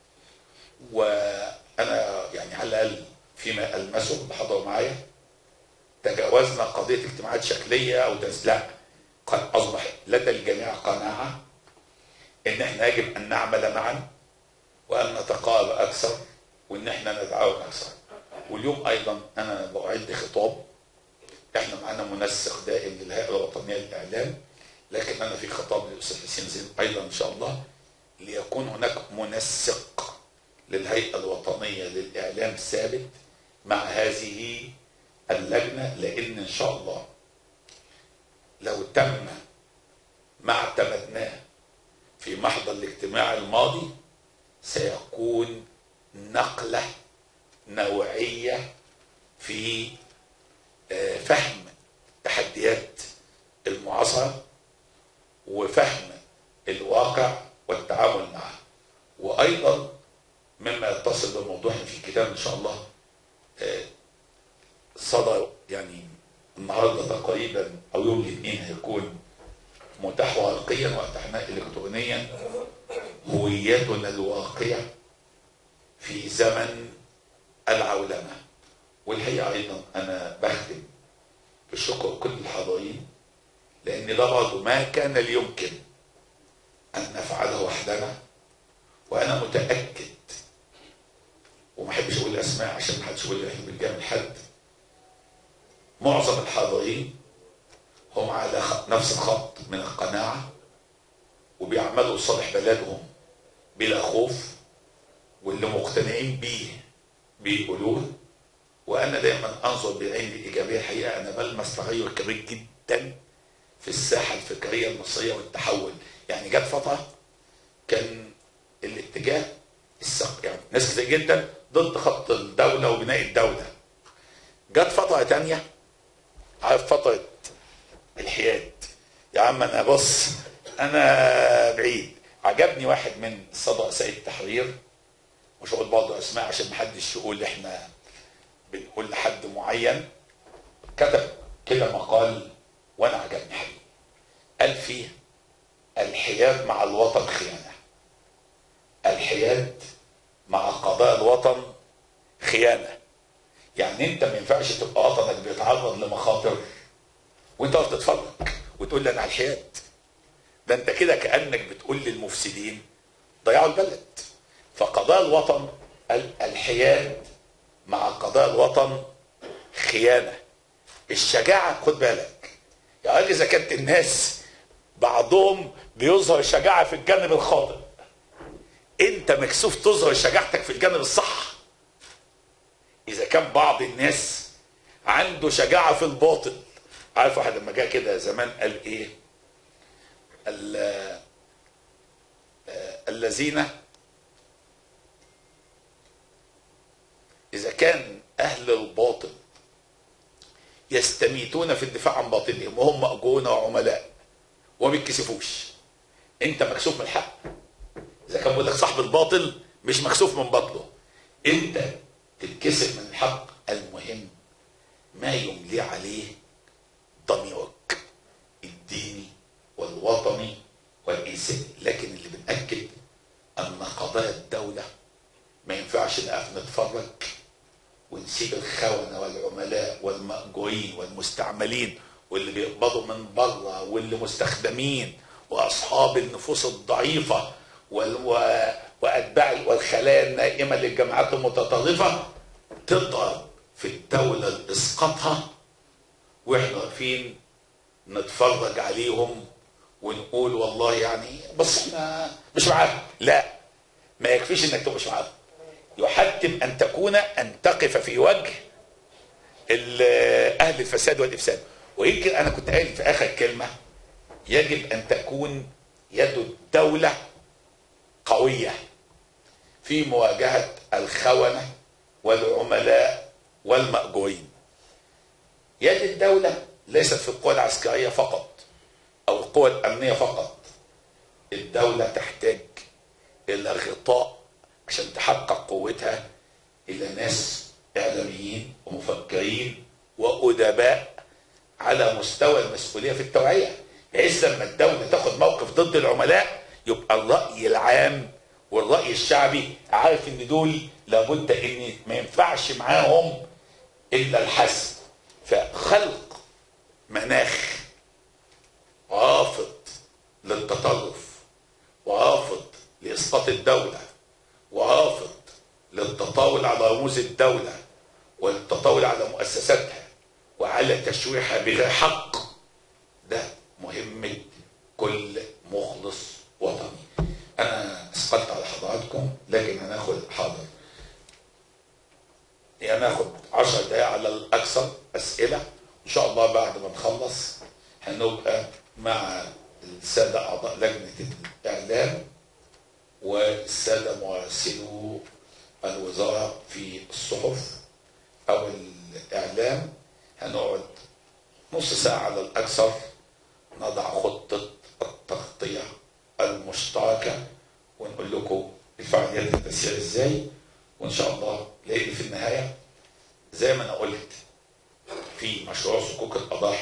وانا يعني على الاقل فيما المسه بحضروا معايا تجاوزنا قضيه اجتماعات شكليه او تنس لا قد اصبح لدى الجميع قناعه ان احنا يجب ان نعمل معا وان نتقارب اكثر وان احنا نتعاون اكثر واليوم ايضا انا بعد خطاب احنا معانا منسق دائم للهيئه الوطنيه للاعلام لكن انا في خطاب للاستاذ حسين زين ايضا ان شاء الله ليكون هناك منسق للهيئه الوطنيه للاعلام ثابت مع هذه اللجنه لان ان شاء الله لو تم ما اعتمدناه في محضر الاجتماع الماضي سيكون نقله نوعيه في فهم تحديات المعاصره وفهم الواقع والتعامل معه وايضا مما يتصل بموضوعنا في الكتاب ان شاء الله صدر يعني النهارده تقريبا او يوم الاثنين هيكون متاح ورقيا وامتحانات الكترونيا هويتنا الواقيه في زمن العولمه والحقيقه ايضا انا بختم بشكر كل الحاضرين لان ده برضه ما كان ليمكن ان نفعله وحدنا وانا متاكد وما احبش اقول اسماء عشان ما حدش يقول احنا بنجامل حد معظم الحاضرين هم على نفس الخط من القناعه وبيعملوا لصالح بلدهم بلا خوف واللي مقتنعين بيه بيقولوه وانا دايما انظر بعين الايجابيه الحقيقه انا بلمس تغير كبير جدا في الساحه الفكريه المصريه والتحول يعني جت فتره كان الاتجاه السق يعني ناس كتير جدا ضد خط الدوله وبناء الدوله جت فتره تانية عارف فتره الحياد يا عم انا بص انا بعيد عجبني واحد من صدى سيد التحرير مش هقول برضه اسماء عشان محدش يقول احنا بنقول لحد معين كتب كده مقال وانا عجبني حقيقي قال فيه الحياد مع الوطن خيانه الحياد مع قضاء الوطن خيانه يعني انت ما ينفعش تبقى وطنك بيتعرض لمخاطر وانت واقف تتفرج وتقول لي انا على الحياد ده انت كده كانك بتقول للمفسدين ضيعوا البلد فقضاء الوطن الحياد مع قضاء الوطن خيانه الشجاعه خد بالك يعني اذا كانت الناس بعضهم بيظهر الشجاعه في الجانب الخاطئ انت مكسوف تظهر شجاعتك في الجانب الصح اذا كان بعض الناس عنده شجاعه في الباطل عارف واحد لما جه كده زمان قال ايه الذين اذا كان اهل الباطل يستميتون في الدفاع عن باطلهم وهم مأجون وعملاء وما بيتكسفوش انت مكسوف من الحق اذا كان بيقول لك صاحب الباطل مش مكسوف من باطله انت تتكسف من الحق المهم ما يملي عليه ضميرك الديني والوطني والانساني لكن اللي بنأكد ان قضايا الدولة ما ينفعش نقف نتفرج ونسيب الخونة والعملاء والمأجورين والمستعملين واللي بيقبضوا من بره واللي مستخدمين واصحاب النفوس الضعيفه وال... و... واتباع والخلايا النائمه للجماعات المتطرفه تضرب في الدوله لاسقاطها واحنا واقفين نتفرج عليهم ونقول والله يعني بس احنا مش معاهم لا ما يكفيش انك تبقى مش معاهم يحتم ان تكون ان تقف في وجه اهل الفساد والافساد ويمكن انا كنت قايل في اخر كلمه يجب ان تكون يد الدوله قويه في مواجهه الخونه والعملاء والمأجورين يد الدوله ليست في القوى العسكريه فقط او القوى الامنيه فقط الدوله تحتاج الى غطاء عشان تحقق قوتها الى ناس اعلاميين ومفكرين وادباء على مستوى المسؤوليه في التوعيه بحيث لما الدوله تاخد موقف ضد العملاء يبقى الراي العام والراي الشعبي عارف ان دول لابد ان ما ينفعش معاهم الا الحسم فخلق مناخ رافض للتطرف ورافض لاسقاط الدوله ورافض للتطاول على رموز الدوله والتطاول على مؤسساتها وعلى تشويحها بغير حق ده مهمه كل مخلص وطني انا اسقطت على حضراتكم لكن هناخد حاضر يعني هناخد 10 دقايق على الاكثر اسئله ان شاء الله بعد ما نخلص هنبقى مع الساده اعضاء لجنه الاعلام والساده مراسلو الوزاره في الصحف او الاعلام هنقعد نص ساعه على الاكثر نضع خطه التغطيه المشتركه ونقول لكم الفعاليات التسيير ازاي وان شاء الله لان في النهايه زي ما انا قلت في مشروع صكوك الاضاحي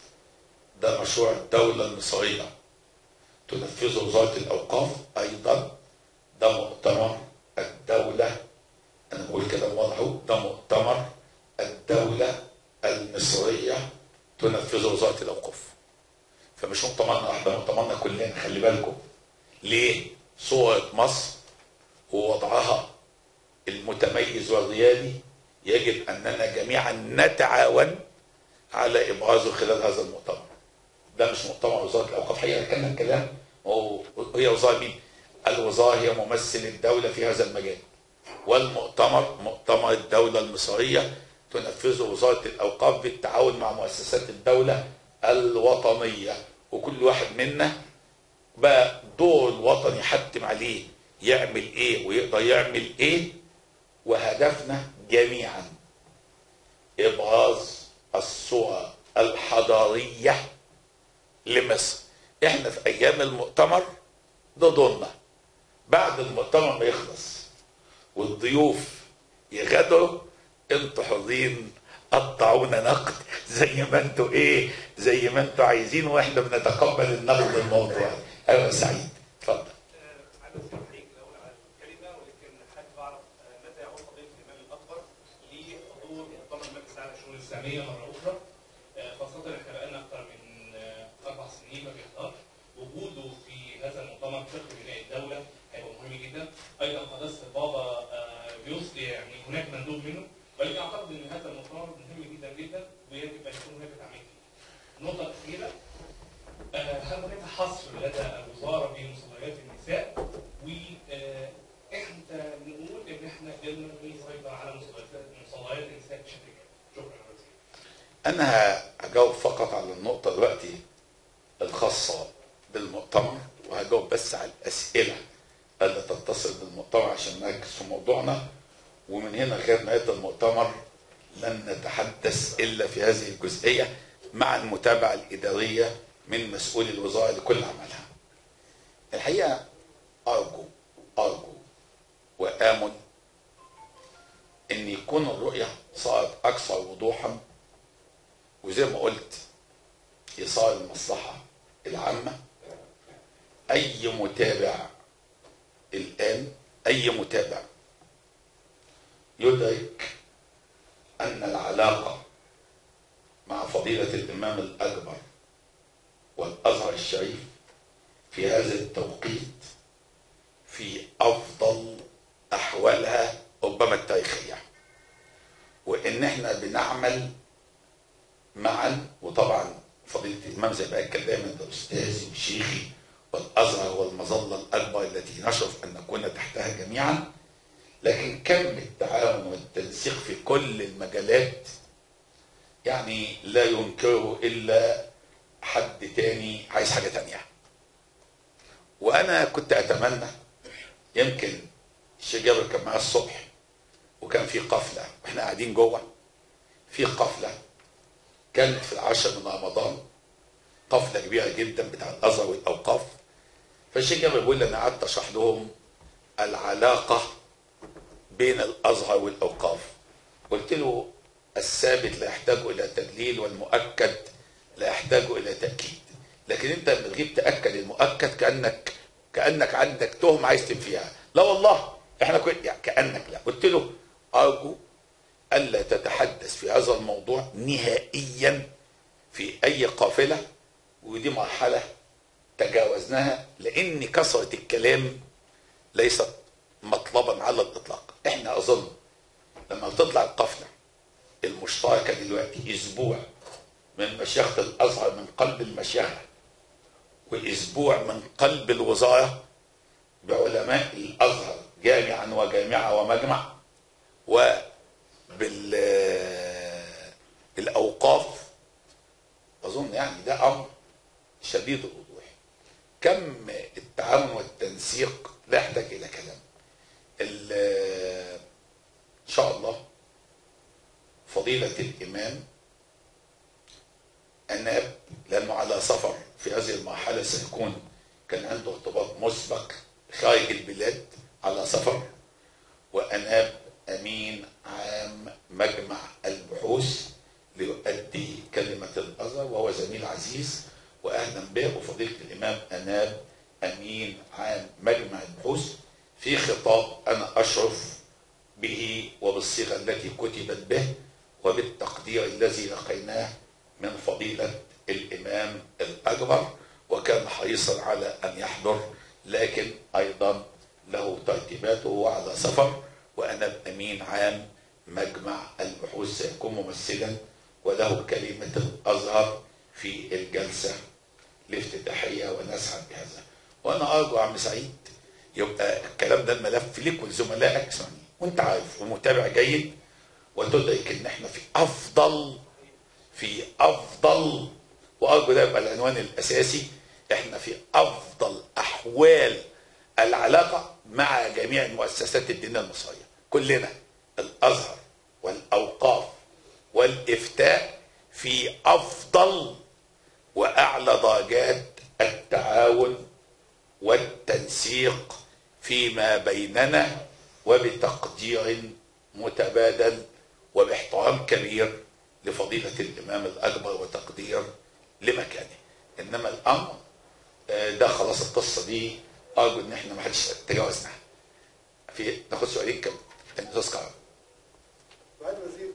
ده مشروع الدوله المصريه تنفذه وزاره الاوقاف ايضا ده مؤتمر الدوله انا بقول كده واضح ده مؤتمر الدوله المصريه تنفذه وزاره الاوقاف فمش مؤتمرنا واحد ده مؤتمرنا كلنا خلي بالكم ليه صورة مصر ووضعها المتميز والريادي يجب أننا جميعا نتعاون على إبرازه خلال هذا المؤتمر ده مش مؤتمر وزارة الأوقاف حقيقة كان الكلام هي وزارة مين؟ الوزارة هي ممثل الدولة في هذا المجال والمؤتمر مؤتمر الدولة المصرية تنفذه وزارة الأوقاف بالتعاون مع مؤسسات الدولة الوطنية وكل واحد منا بقى دور الوطن يحتم عليه يعمل ايه ويقدر يعمل ايه وهدفنا جميعا ابراز الصورة الحضارية لمصر احنا في ايام المؤتمر ده دورنا بعد المؤتمر ما يخلص والضيوف يغادروا انتوا حرين قطعونا نقد زي ما انتوا ايه زي ما انتوا عايزين واحنا بنتقبل النقد الموضوعي ايوه سعيد اتفضل عايز احييك الاول على الكلمه ولكن حابب اعرف متى يعود قضيه الامام الاكبر لحضور مؤتمر المجلس الاعلى للشؤون الاسلاميه مره اخرى خاصه احنا بقالنا اكثر من اربع سنين ما بيحضرش وجوده في هذا المؤتمر فقه بناء الدوله هيبقى مهم جدا ايضا قداسه البابا بيوصي يعني هناك مندوب منه ولكن اعتقد ان هذا المؤتمر مهم جدا جدا ويجب ان يكون هناك تعميق فيه. النقطه الاخيره هل هناك حصر لدى الوزاره بمصليات النساء واحنا نقول ان احنا قدرنا نسيطر على مصليات النساء بشكل كامل شكرا جزيلا انا هجاوب فقط على النقطه دلوقتي الخاصه بالمؤتمر وهجاوب بس على الاسئله اللي تتصل بالمؤتمر عشان نركز في موضوعنا ومن هنا غير نهايه المؤتمر لن نتحدث الا في هذه الجزئيه مع المتابعه الاداريه من مسؤول الوزاره لكل عملها. الحقيقه ارجو ارجو وامل ان يكون الرؤيه صارت اكثر وضوحا وزي ما قلت يصار المصلحه العامه اي متابع الان اي متابع يدرك ان العلاقه مع فضيله الامام الاكبر والازهر الشريف في هذا التوقيت في افضل احوالها ربما التاريخيه وان احنا بنعمل معا وطبعا فضيله الامام زي ما قال دايما ده استاذي وشيخي والازهر هو المظله الاكبر التي نشرف ان نكون تحتها جميعا لكن كم التعاون والتنسيق في كل المجالات يعني لا ينكره الا حد تاني عايز حاجه تانيه وانا كنت اتمنى يمكن الشيخ جابر كان معايا الصبح وكان في قفله واحنا قاعدين جوه في قفله كانت في العشر من رمضان قفله كبيره جدا بتاع الازهر والاوقاف فالشيخ جابر بيقول لي انا قعدت اشرح لهم العلاقه بين الازهر والاوقاف قلت له الثابت لا يحتاج الى تدليل والمؤكد لا يحتاج الى تاكيد لكن انت لما تجيب تاكد المؤكد كانك كانك عندك تهم عايز تنفيها لا والله احنا كو... يعني كانك لا قلت له ارجو الا تتحدث في هذا الموضوع نهائيا في اي قافله ودي مرحله تجاوزناها لان كثره الكلام ليست مطلبا على الاطلاق احنا اظن لما تطلع القفله المشتركه دلوقتي اسبوع من مشيخه الازهر من قلب المشيخه واسبوع من قلب الوزاره بعلماء الازهر جامعا وجامعه ومجمع وبال الاوقاف اظن يعني ده امر شديد الوضوح كم التعاون والتنسيق لا يحتاج الى كلام ال- ان شاء الله فضيله الامام اناب لانه على سفر في هذه المرحله سيكون كان عنده ارتباط مسبق خارج البلاد على سفر واناب امين عام مجمع البحوث ليؤدي كلمه الازهر وهو زميل عزيز واهلا به وفضيله الامام اناب امين عام مجمع البحوث في خطاب انا اشرف به وبالصيغه التي كتبت به وبالتقدير الذي لقيناه من فضيله الامام الاكبر وكان حريصا على ان يحضر لكن ايضا له ترتيباته وعلى سفر وانا امين عام مجمع البحوث سيكون ممثلا وله كلمه الازهر في الجلسه الافتتاحيه ونسعد بهذا وانا ارجو عم سعيد يبقى الكلام ده الملف ليك ولزملائك اسمعني وانت عارف ومتابع جيد وتدرك ان احنا في افضل في افضل وارجو ده يبقى العنوان الاساسي احنا في افضل احوال العلاقه مع جميع المؤسسات الدينيه المصريه كلنا الازهر والاوقاف والافتاء في افضل واعلى درجات التعاون والتنسيق فيما بيننا وبتقدير متبادل وباحترام كبير لفضيلة الإمام الأكبر وتقدير لمكانه إنما الأمر آه، ده خلاص القصة دي أرجو إن إحنا ما حدش تجاوزنا في ناخد سؤالين كم تذكر معالي الوزير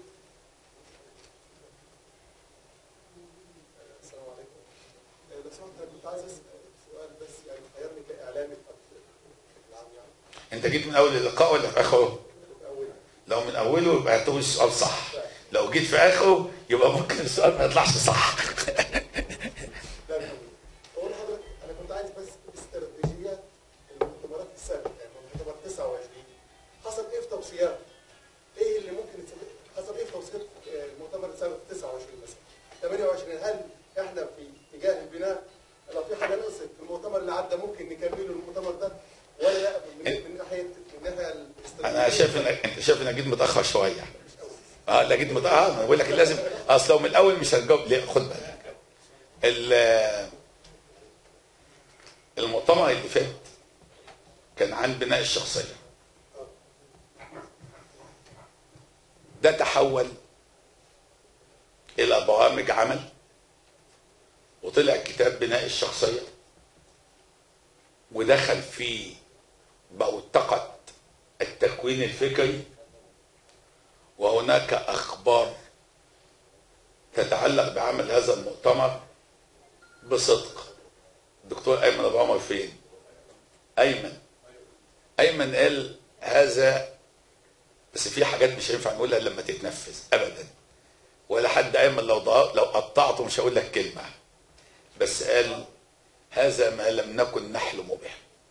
السلام عليكم آه، لو سمحت انا كنت عايز اسال سؤال بس يعني محيرني كاعلامي بشكل عام يعني أنت جيت من أول اللقاء ولا في آخره؟ الاول لو من أوله يبقى هتقول السؤال صح لو جيت في آخره يبقى ممكن السؤال ما يطلعش صح لا من اول اقول لحضرتك انا كنت عايز بس استراتيجيه المؤتمرات السابقه يعني مؤتمر 29 حصل ايه في توصيات؟ ايه اللي ممكن يتسبب- حصل ايه في توصيات آه، المؤتمر السابق 29 مثلا 28 هل احنا في اتجاه البناء لو في حاجه نقصت في المؤتمر اللي عدى ممكن نكمله المؤتمر ده ولا لا من, من ناحيه من ناحيه الاستراتيجيه أنا شايف إنك أنت شايف إنك جيت متأخر شوية اه لا جيت متأخر آه، انا بقول لك لازم اصل لو من الاول مش هتجاوب ليه خد بالك ال- المؤتمر اللي فات كان عن بناء الشخصيه ده تحول الى برامج عمل وطلع كتاب بناء الشخصيه ودخل في بوتقه التكوين الفكري وهناك اخبار تتعلق بعمل هذا المؤتمر بصدق الدكتور ايمن ابو عمر فين ايمن ايمن قال هذا بس في حاجات مش هينفع نقولها إلا لما تتنفذ ابدا ولا حد ايمن لو ضغط لو قطعته مش هقول لك كلمه بس قال هذا ما لم نكن نحلم به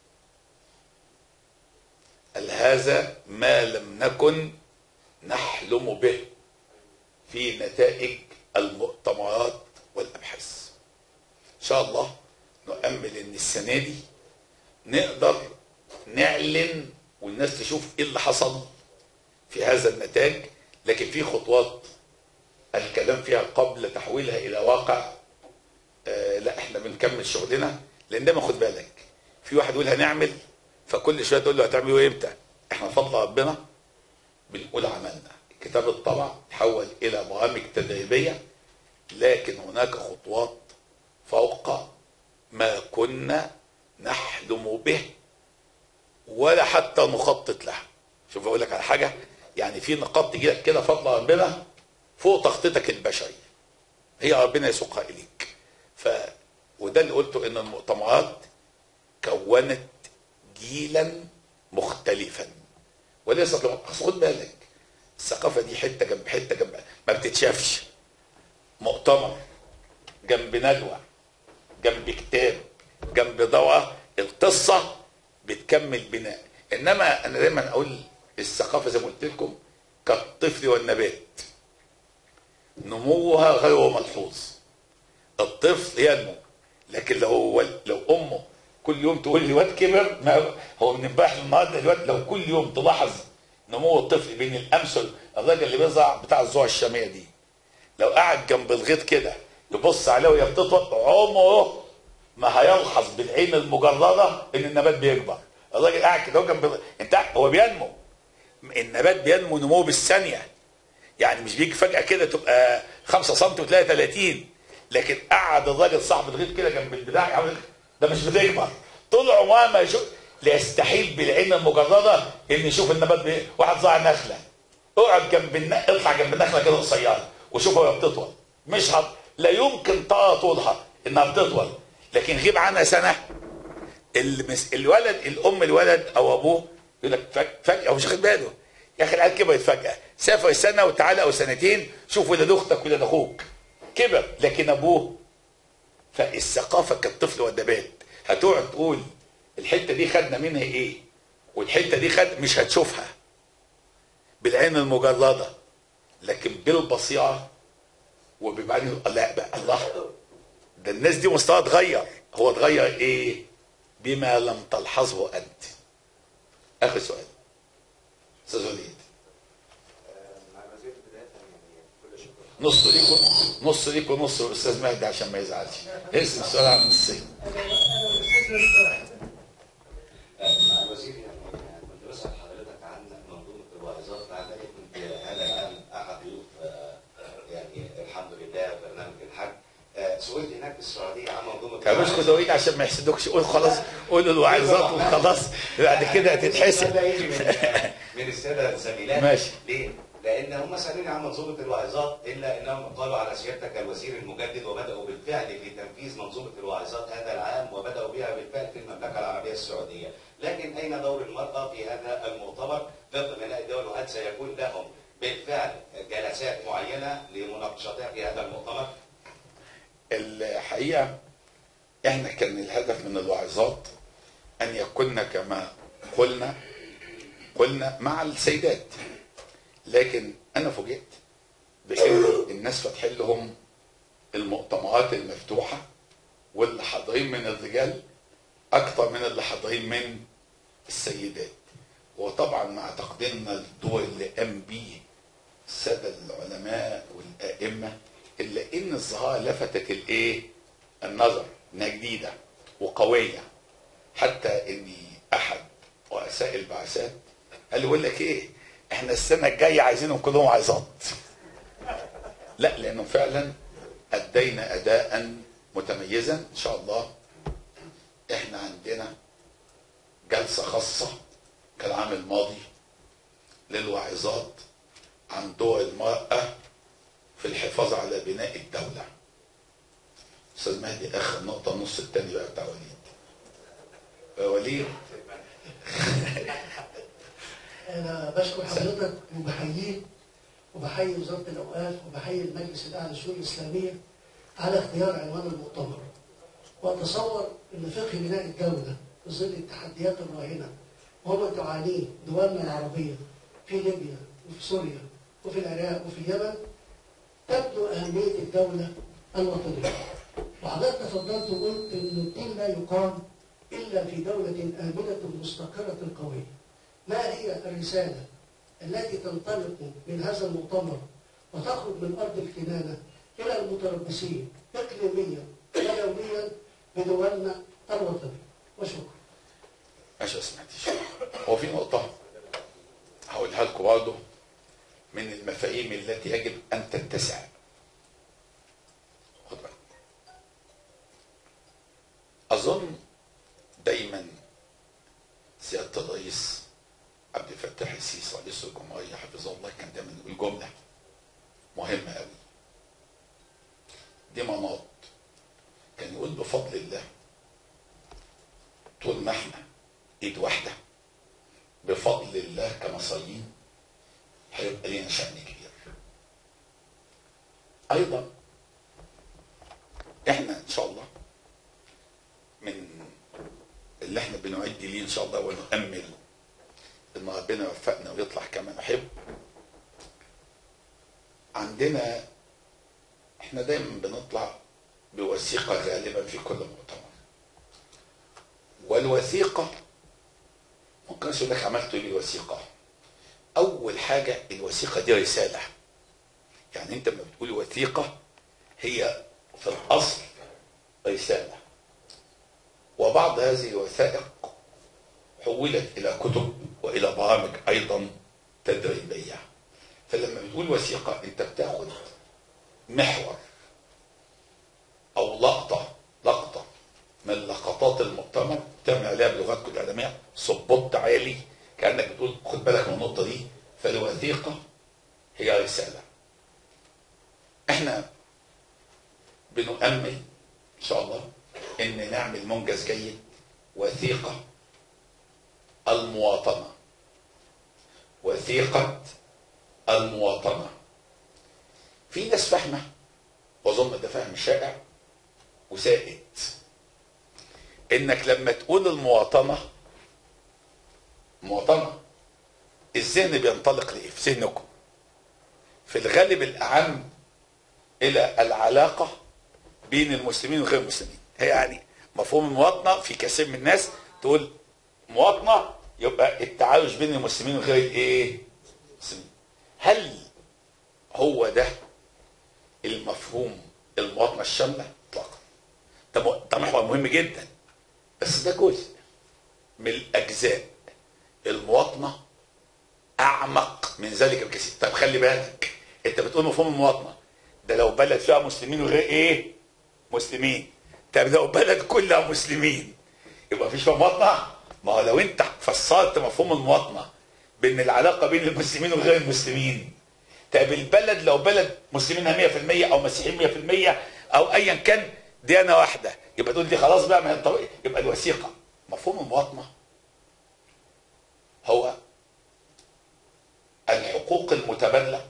قال هذا ما لم نكن نحلم به في نتائج المؤتمرات والابحاث ان شاء الله نؤمل ان السنه دي نقدر نعلن والناس تشوف ايه اللي حصل في هذا النتاج لكن في خطوات الكلام فيها قبل تحويلها الى واقع آه لا احنا بنكمل شغلنا لان دايما خد بالك في واحد يقول هنعمل فكل شويه تقول له هتعملوا ايه امتى احنا فضل ربنا بنقول عملنا كتاب الطبع تحول الى برامج تدريبيه لكن هناك خطوات فوق ما كنا نحلم به ولا حتى نخطط لها شوف اقول لك على حاجه يعني في نقاط تجي لك كده فضل ربنا فوق تخطيطك البشري هي ربنا يسوقها اليك ف وده اللي قلته ان المؤتمرات كونت جيلا مختلفا وليست لم- أصل خد بالك الثقافه دي حته جنب حته جنب ما بتتشافش مؤتمر جنب ندوه جنب كتاب جنب دواء القصه بتكمل بناء انما انا دايما اقول الثقافه زي ما قلت لكم كالطفل والنبات نموها غير ملحوظ الطفل ينمو لكن لو هو لو امه كل يوم تقول لي واد كبر ما هو من امبارح للنهارده الواد لو كل يوم تلاحظ نمو الطفل بين الامثل الراجل اللي بيزرع بتاع الزوع الشاميه دي لو قعد جنب الغيط كده يبص عليه وهي بتطول عمره ما هيلحظ بالعين المجرده ان النبات بيكبر الراجل قاعد كده هو جنب الغ- انت عارف هو بينمو النبات بينمو نمو بالثانيه يعني مش بيجي فجاه كده تبقى 5 سم وتلاقي 30 لكن قعد الراجل صاحب الغيط كده جنب البتاع يعمل ده مش بتكبر طول عمره ما يشوف لا يستحيل بالعين المجرده ان يشوف النبات بي... واحد زرع نخله اقعد جنب الن... اطلع جنب النخله كده قصيره وشوف وهي بتطول مش هت... لا يمكن ترى طولها انها بتطول لكن غيب عنها سنه المس... الولد الام الولد او ابوه يقول لك فج- فجاه هو مش واخد باله يا اخي العيال كبرت فجاه سافر سنه وتعالى او سنتين شوف ولاد اختك ولاد اخوك كبر لكن ابوه فالثقافه كالطفل والنبات هتقعد تقول الحته دي خدنا منها ايه والحته دي خد مش هتشوفها بالعين المجرده لكن بالبصيره وبعدين لا بقى الله ده الناس دي مستوى اتغير هو اتغير ايه بما لم تلحظه انت اخر سؤال استاذ وليد مع الوزير بداية يعني كل شكر نص ليكم نص ليكم نص الاستاذ مهدي عشان ما يزعلش اسم السؤال عن النصين مع الوزير يعني كنت بسأل حضرتك عن منظومة الواعظات لعلي كنت هذا العام أحد ضيوف آه، يعني الحمد لله برنامج الحج آه، سئلت هناك في السعودية عن منظومة طب اسكت وليد عشان ما يحسدوكش قول خلاص قول الوعظات وخلاص بعد كده هتتحسد ده يجي من من الساده الزميلات ماشي. ليه؟ لان هم سالوني عن منظومه الواعظات الا انهم قالوا على سيادتك الوزير المجدد وبداوا بالفعل في تنفيذ منظومه الواعظات هذا العام وبداوا بها بالفعل في المملكه العربيه السعوديه، لكن اين دور المراه في هذا المؤتمر ضد بناء الدول وهل سيكون لهم بالفعل جلسات معينه لمناقشتها في هذا المؤتمر؟ الحقيقه احنا كان الهدف من الوعظات ان يكون كما قلنا قلنا مع السيدات لكن انا فوجئت بان الناس فاتحين لهم المؤتمرات المفتوحه واللي حاضرين من الرجال اكتر من اللي حاضرين من السيدات وطبعا مع تقديرنا للدور اللي قام بيه الساده العلماء والائمه الا ان الظاهره لفتت الايه؟ النظر انها جديده وقويه حتى اني احد رؤساء البعثات قال لي بقول لك ايه؟ احنا السنه الجايه عايزينهم كلهم عظات. لا لانه فعلا ادينا اداء متميزا ان شاء الله احنا عندنا جلسه خاصه كالعام الماضي للواعظات عن دور المراه في الحفاظ على بناء الدوله. استاذ مهدي اخر نقطه النص الثاني بقى بتاع وليد. يا وليد انا بشكر حضرتك وبحييك وبحيي وزاره الاوقاف وبحيي المجلس الاعلى للشؤون الاسلاميه على اختيار عنوان المؤتمر واتصور ان فقه بناء الدوله في ظل التحديات الراهنه وما تعانيه دولنا العربيه في ليبيا وفي سوريا وفي العراق وفي اليمن تبدو اهميه الدوله الوطنيه وحضرتك تفضلت وقلت ان الدين لا يقام الا في دوله امنه مستقره قويه ما هي الرسالة التي تنطلق من هذا المؤتمر وتخرج من أرض الكنانة إلى المتربصين إقليميا ودوليا بدولنا الوطني وشكرا ماشي ما سمعتش هو في نقطة هقولها لكم برضه من المفاهيم التي يجب أن تتسع خد بالك أظن دايما سيادة الرئيس عبد الفتاح السيسي رئيس الجمهورية حفظه الله كان دايما يقول جملة مهمة قوي دي مناط كان يقول بفضل شأن كبير ايضا احنا ان شاء الله من اللي احنا بنعد ليه ان شاء الله ونؤمل ان ربنا يوفقنا ويطلع كما نحب عندنا احنا دايما بنطلع بوثيقة غالبا في كل مؤتمر والوثيقة ممكن اقول لك عملت ايه بالوثيقة اول حاجة الوثيقة دي رسالة يعني انت لما بتقول وثيقة هي في الاصل رسالة وبعض هذه الوثائق حولت الى كتب والى برامج ايضا تدريبيه فلما بتقول وثيقه انت بتاخد محور او لقطه لقطه من لقطات المؤتمر تعمل عليها بلغتكم الاعلاميه صبوت عالي كانك بتقول خد بالك من النقطه دي فالوثيقه هي رساله احنا بنؤمل ان شاء الله ان نعمل منجز جيد وثيقه المواطنه وثيقه المواطنه في ناس فاهمه واظن ده فهم شائع وسائد انك لما تقول المواطنه مواطنه الذهن بينطلق لايه في ذهنكم في الغالب الاعم الى العلاقه بين المسلمين وغير المسلمين هي يعني مفهوم المواطنه في كثير من الناس تقول مواطنه يبقى التعايش بين المسلمين وغير الايه المسلمين هل هو ده المفهوم المواطنه الشامله اطلاقا ده ده محور مهم جدا بس ده جزء من الاجزاء المواطنه اعمق من ذلك بكثير طب خلي بالك انت بتقول مفهوم المواطنه ده لو بلد فيها مسلمين وغير ايه مسلمين طب لو بلد كلها مسلمين يبقى مفيش فيها مواطنه ما هو لو انت فسرت مفهوم المواطنه بين العلاقه بين المسلمين وغير المسلمين طب البلد لو بلد مسلمينها 100% او مسيحيين 100% او ايا كان ديانه واحده يبقى تقول دي خلاص بقى ما هي يبقى الوثيقه مفهوم المواطنه هو الحقوق المتبادله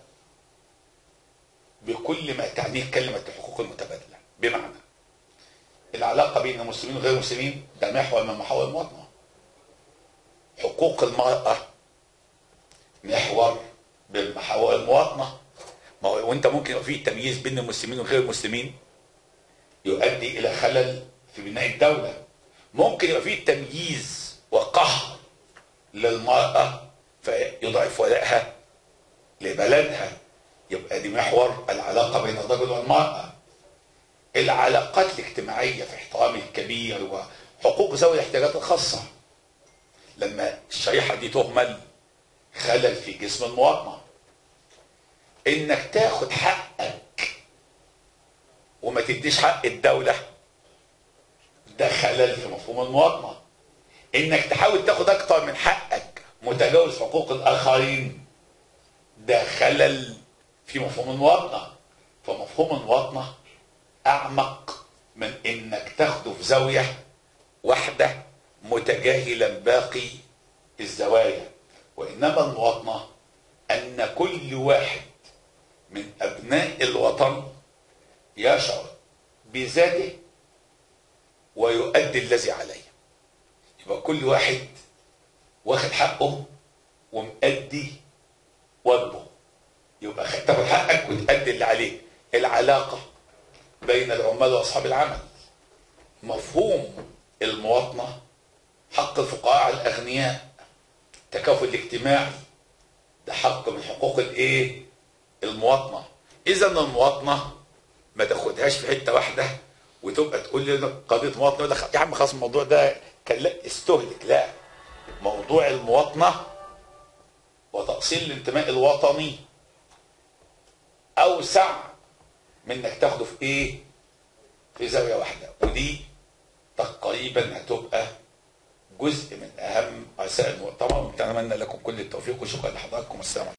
بكل ما تعنيه كلمه الحقوق المتبادله بمعنى العلاقه بين المسلمين وغير المسلمين ده محور من محاور المواطنه حقوق المراه محور من محاور المواطنه ما هو وانت ممكن يبقى فيه تمييز بين المسلمين وغير المسلمين يؤدي الى خلل في بناء الدوله ممكن يبقى فيه تمييز وقهر للمراه فيضعف ولائها لبلدها يبقى دي محور العلاقه بين الرجل والمراه العلاقات الاجتماعيه في احترام الكبير وحقوق ذوي الاحتياجات الخاصه لما الشريحه دي تهمل خلل في جسم المواطنه انك تاخد حقك وما تديش حق الدوله ده خلل في مفهوم المواطنه انك تحاول تاخد اكتر من حقك متجاوز حقوق الاخرين ده خلل في مفهوم المواطنه فمفهوم المواطنه اعمق من انك تاخده في زاويه واحده متجاهلا باقي الزوايا وانما المواطنه ان كل واحد من ابناء الوطن يشعر بذاته ويؤدي الذي عليه يبقى كل واحد واخد حقه ومؤدي واجبه يبقى تاخد حقك وتأدي اللي عليك العلاقة بين العمال وأصحاب العمل مفهوم المواطنة حق الفقراء على الأغنياء التكافل الاجتماعي ده حق من حقوق الايه المواطنة إذا المواطنة ما تاخدهاش في حتة واحدة وتبقى تقول لي قضية مواطنة يقول لك يا عم خلاص الموضوع ده كان لا استهلك لا موضوع المواطنة وتأصيل الانتماء الوطني أوسع من إنك تاخده في إيه؟ في زاوية واحدة ودي تقريبا هتبقى جزء من أهم رسائل المؤتمر ونتمنى لكم كل التوفيق وشكرا لحضراتكم والسلام عليكم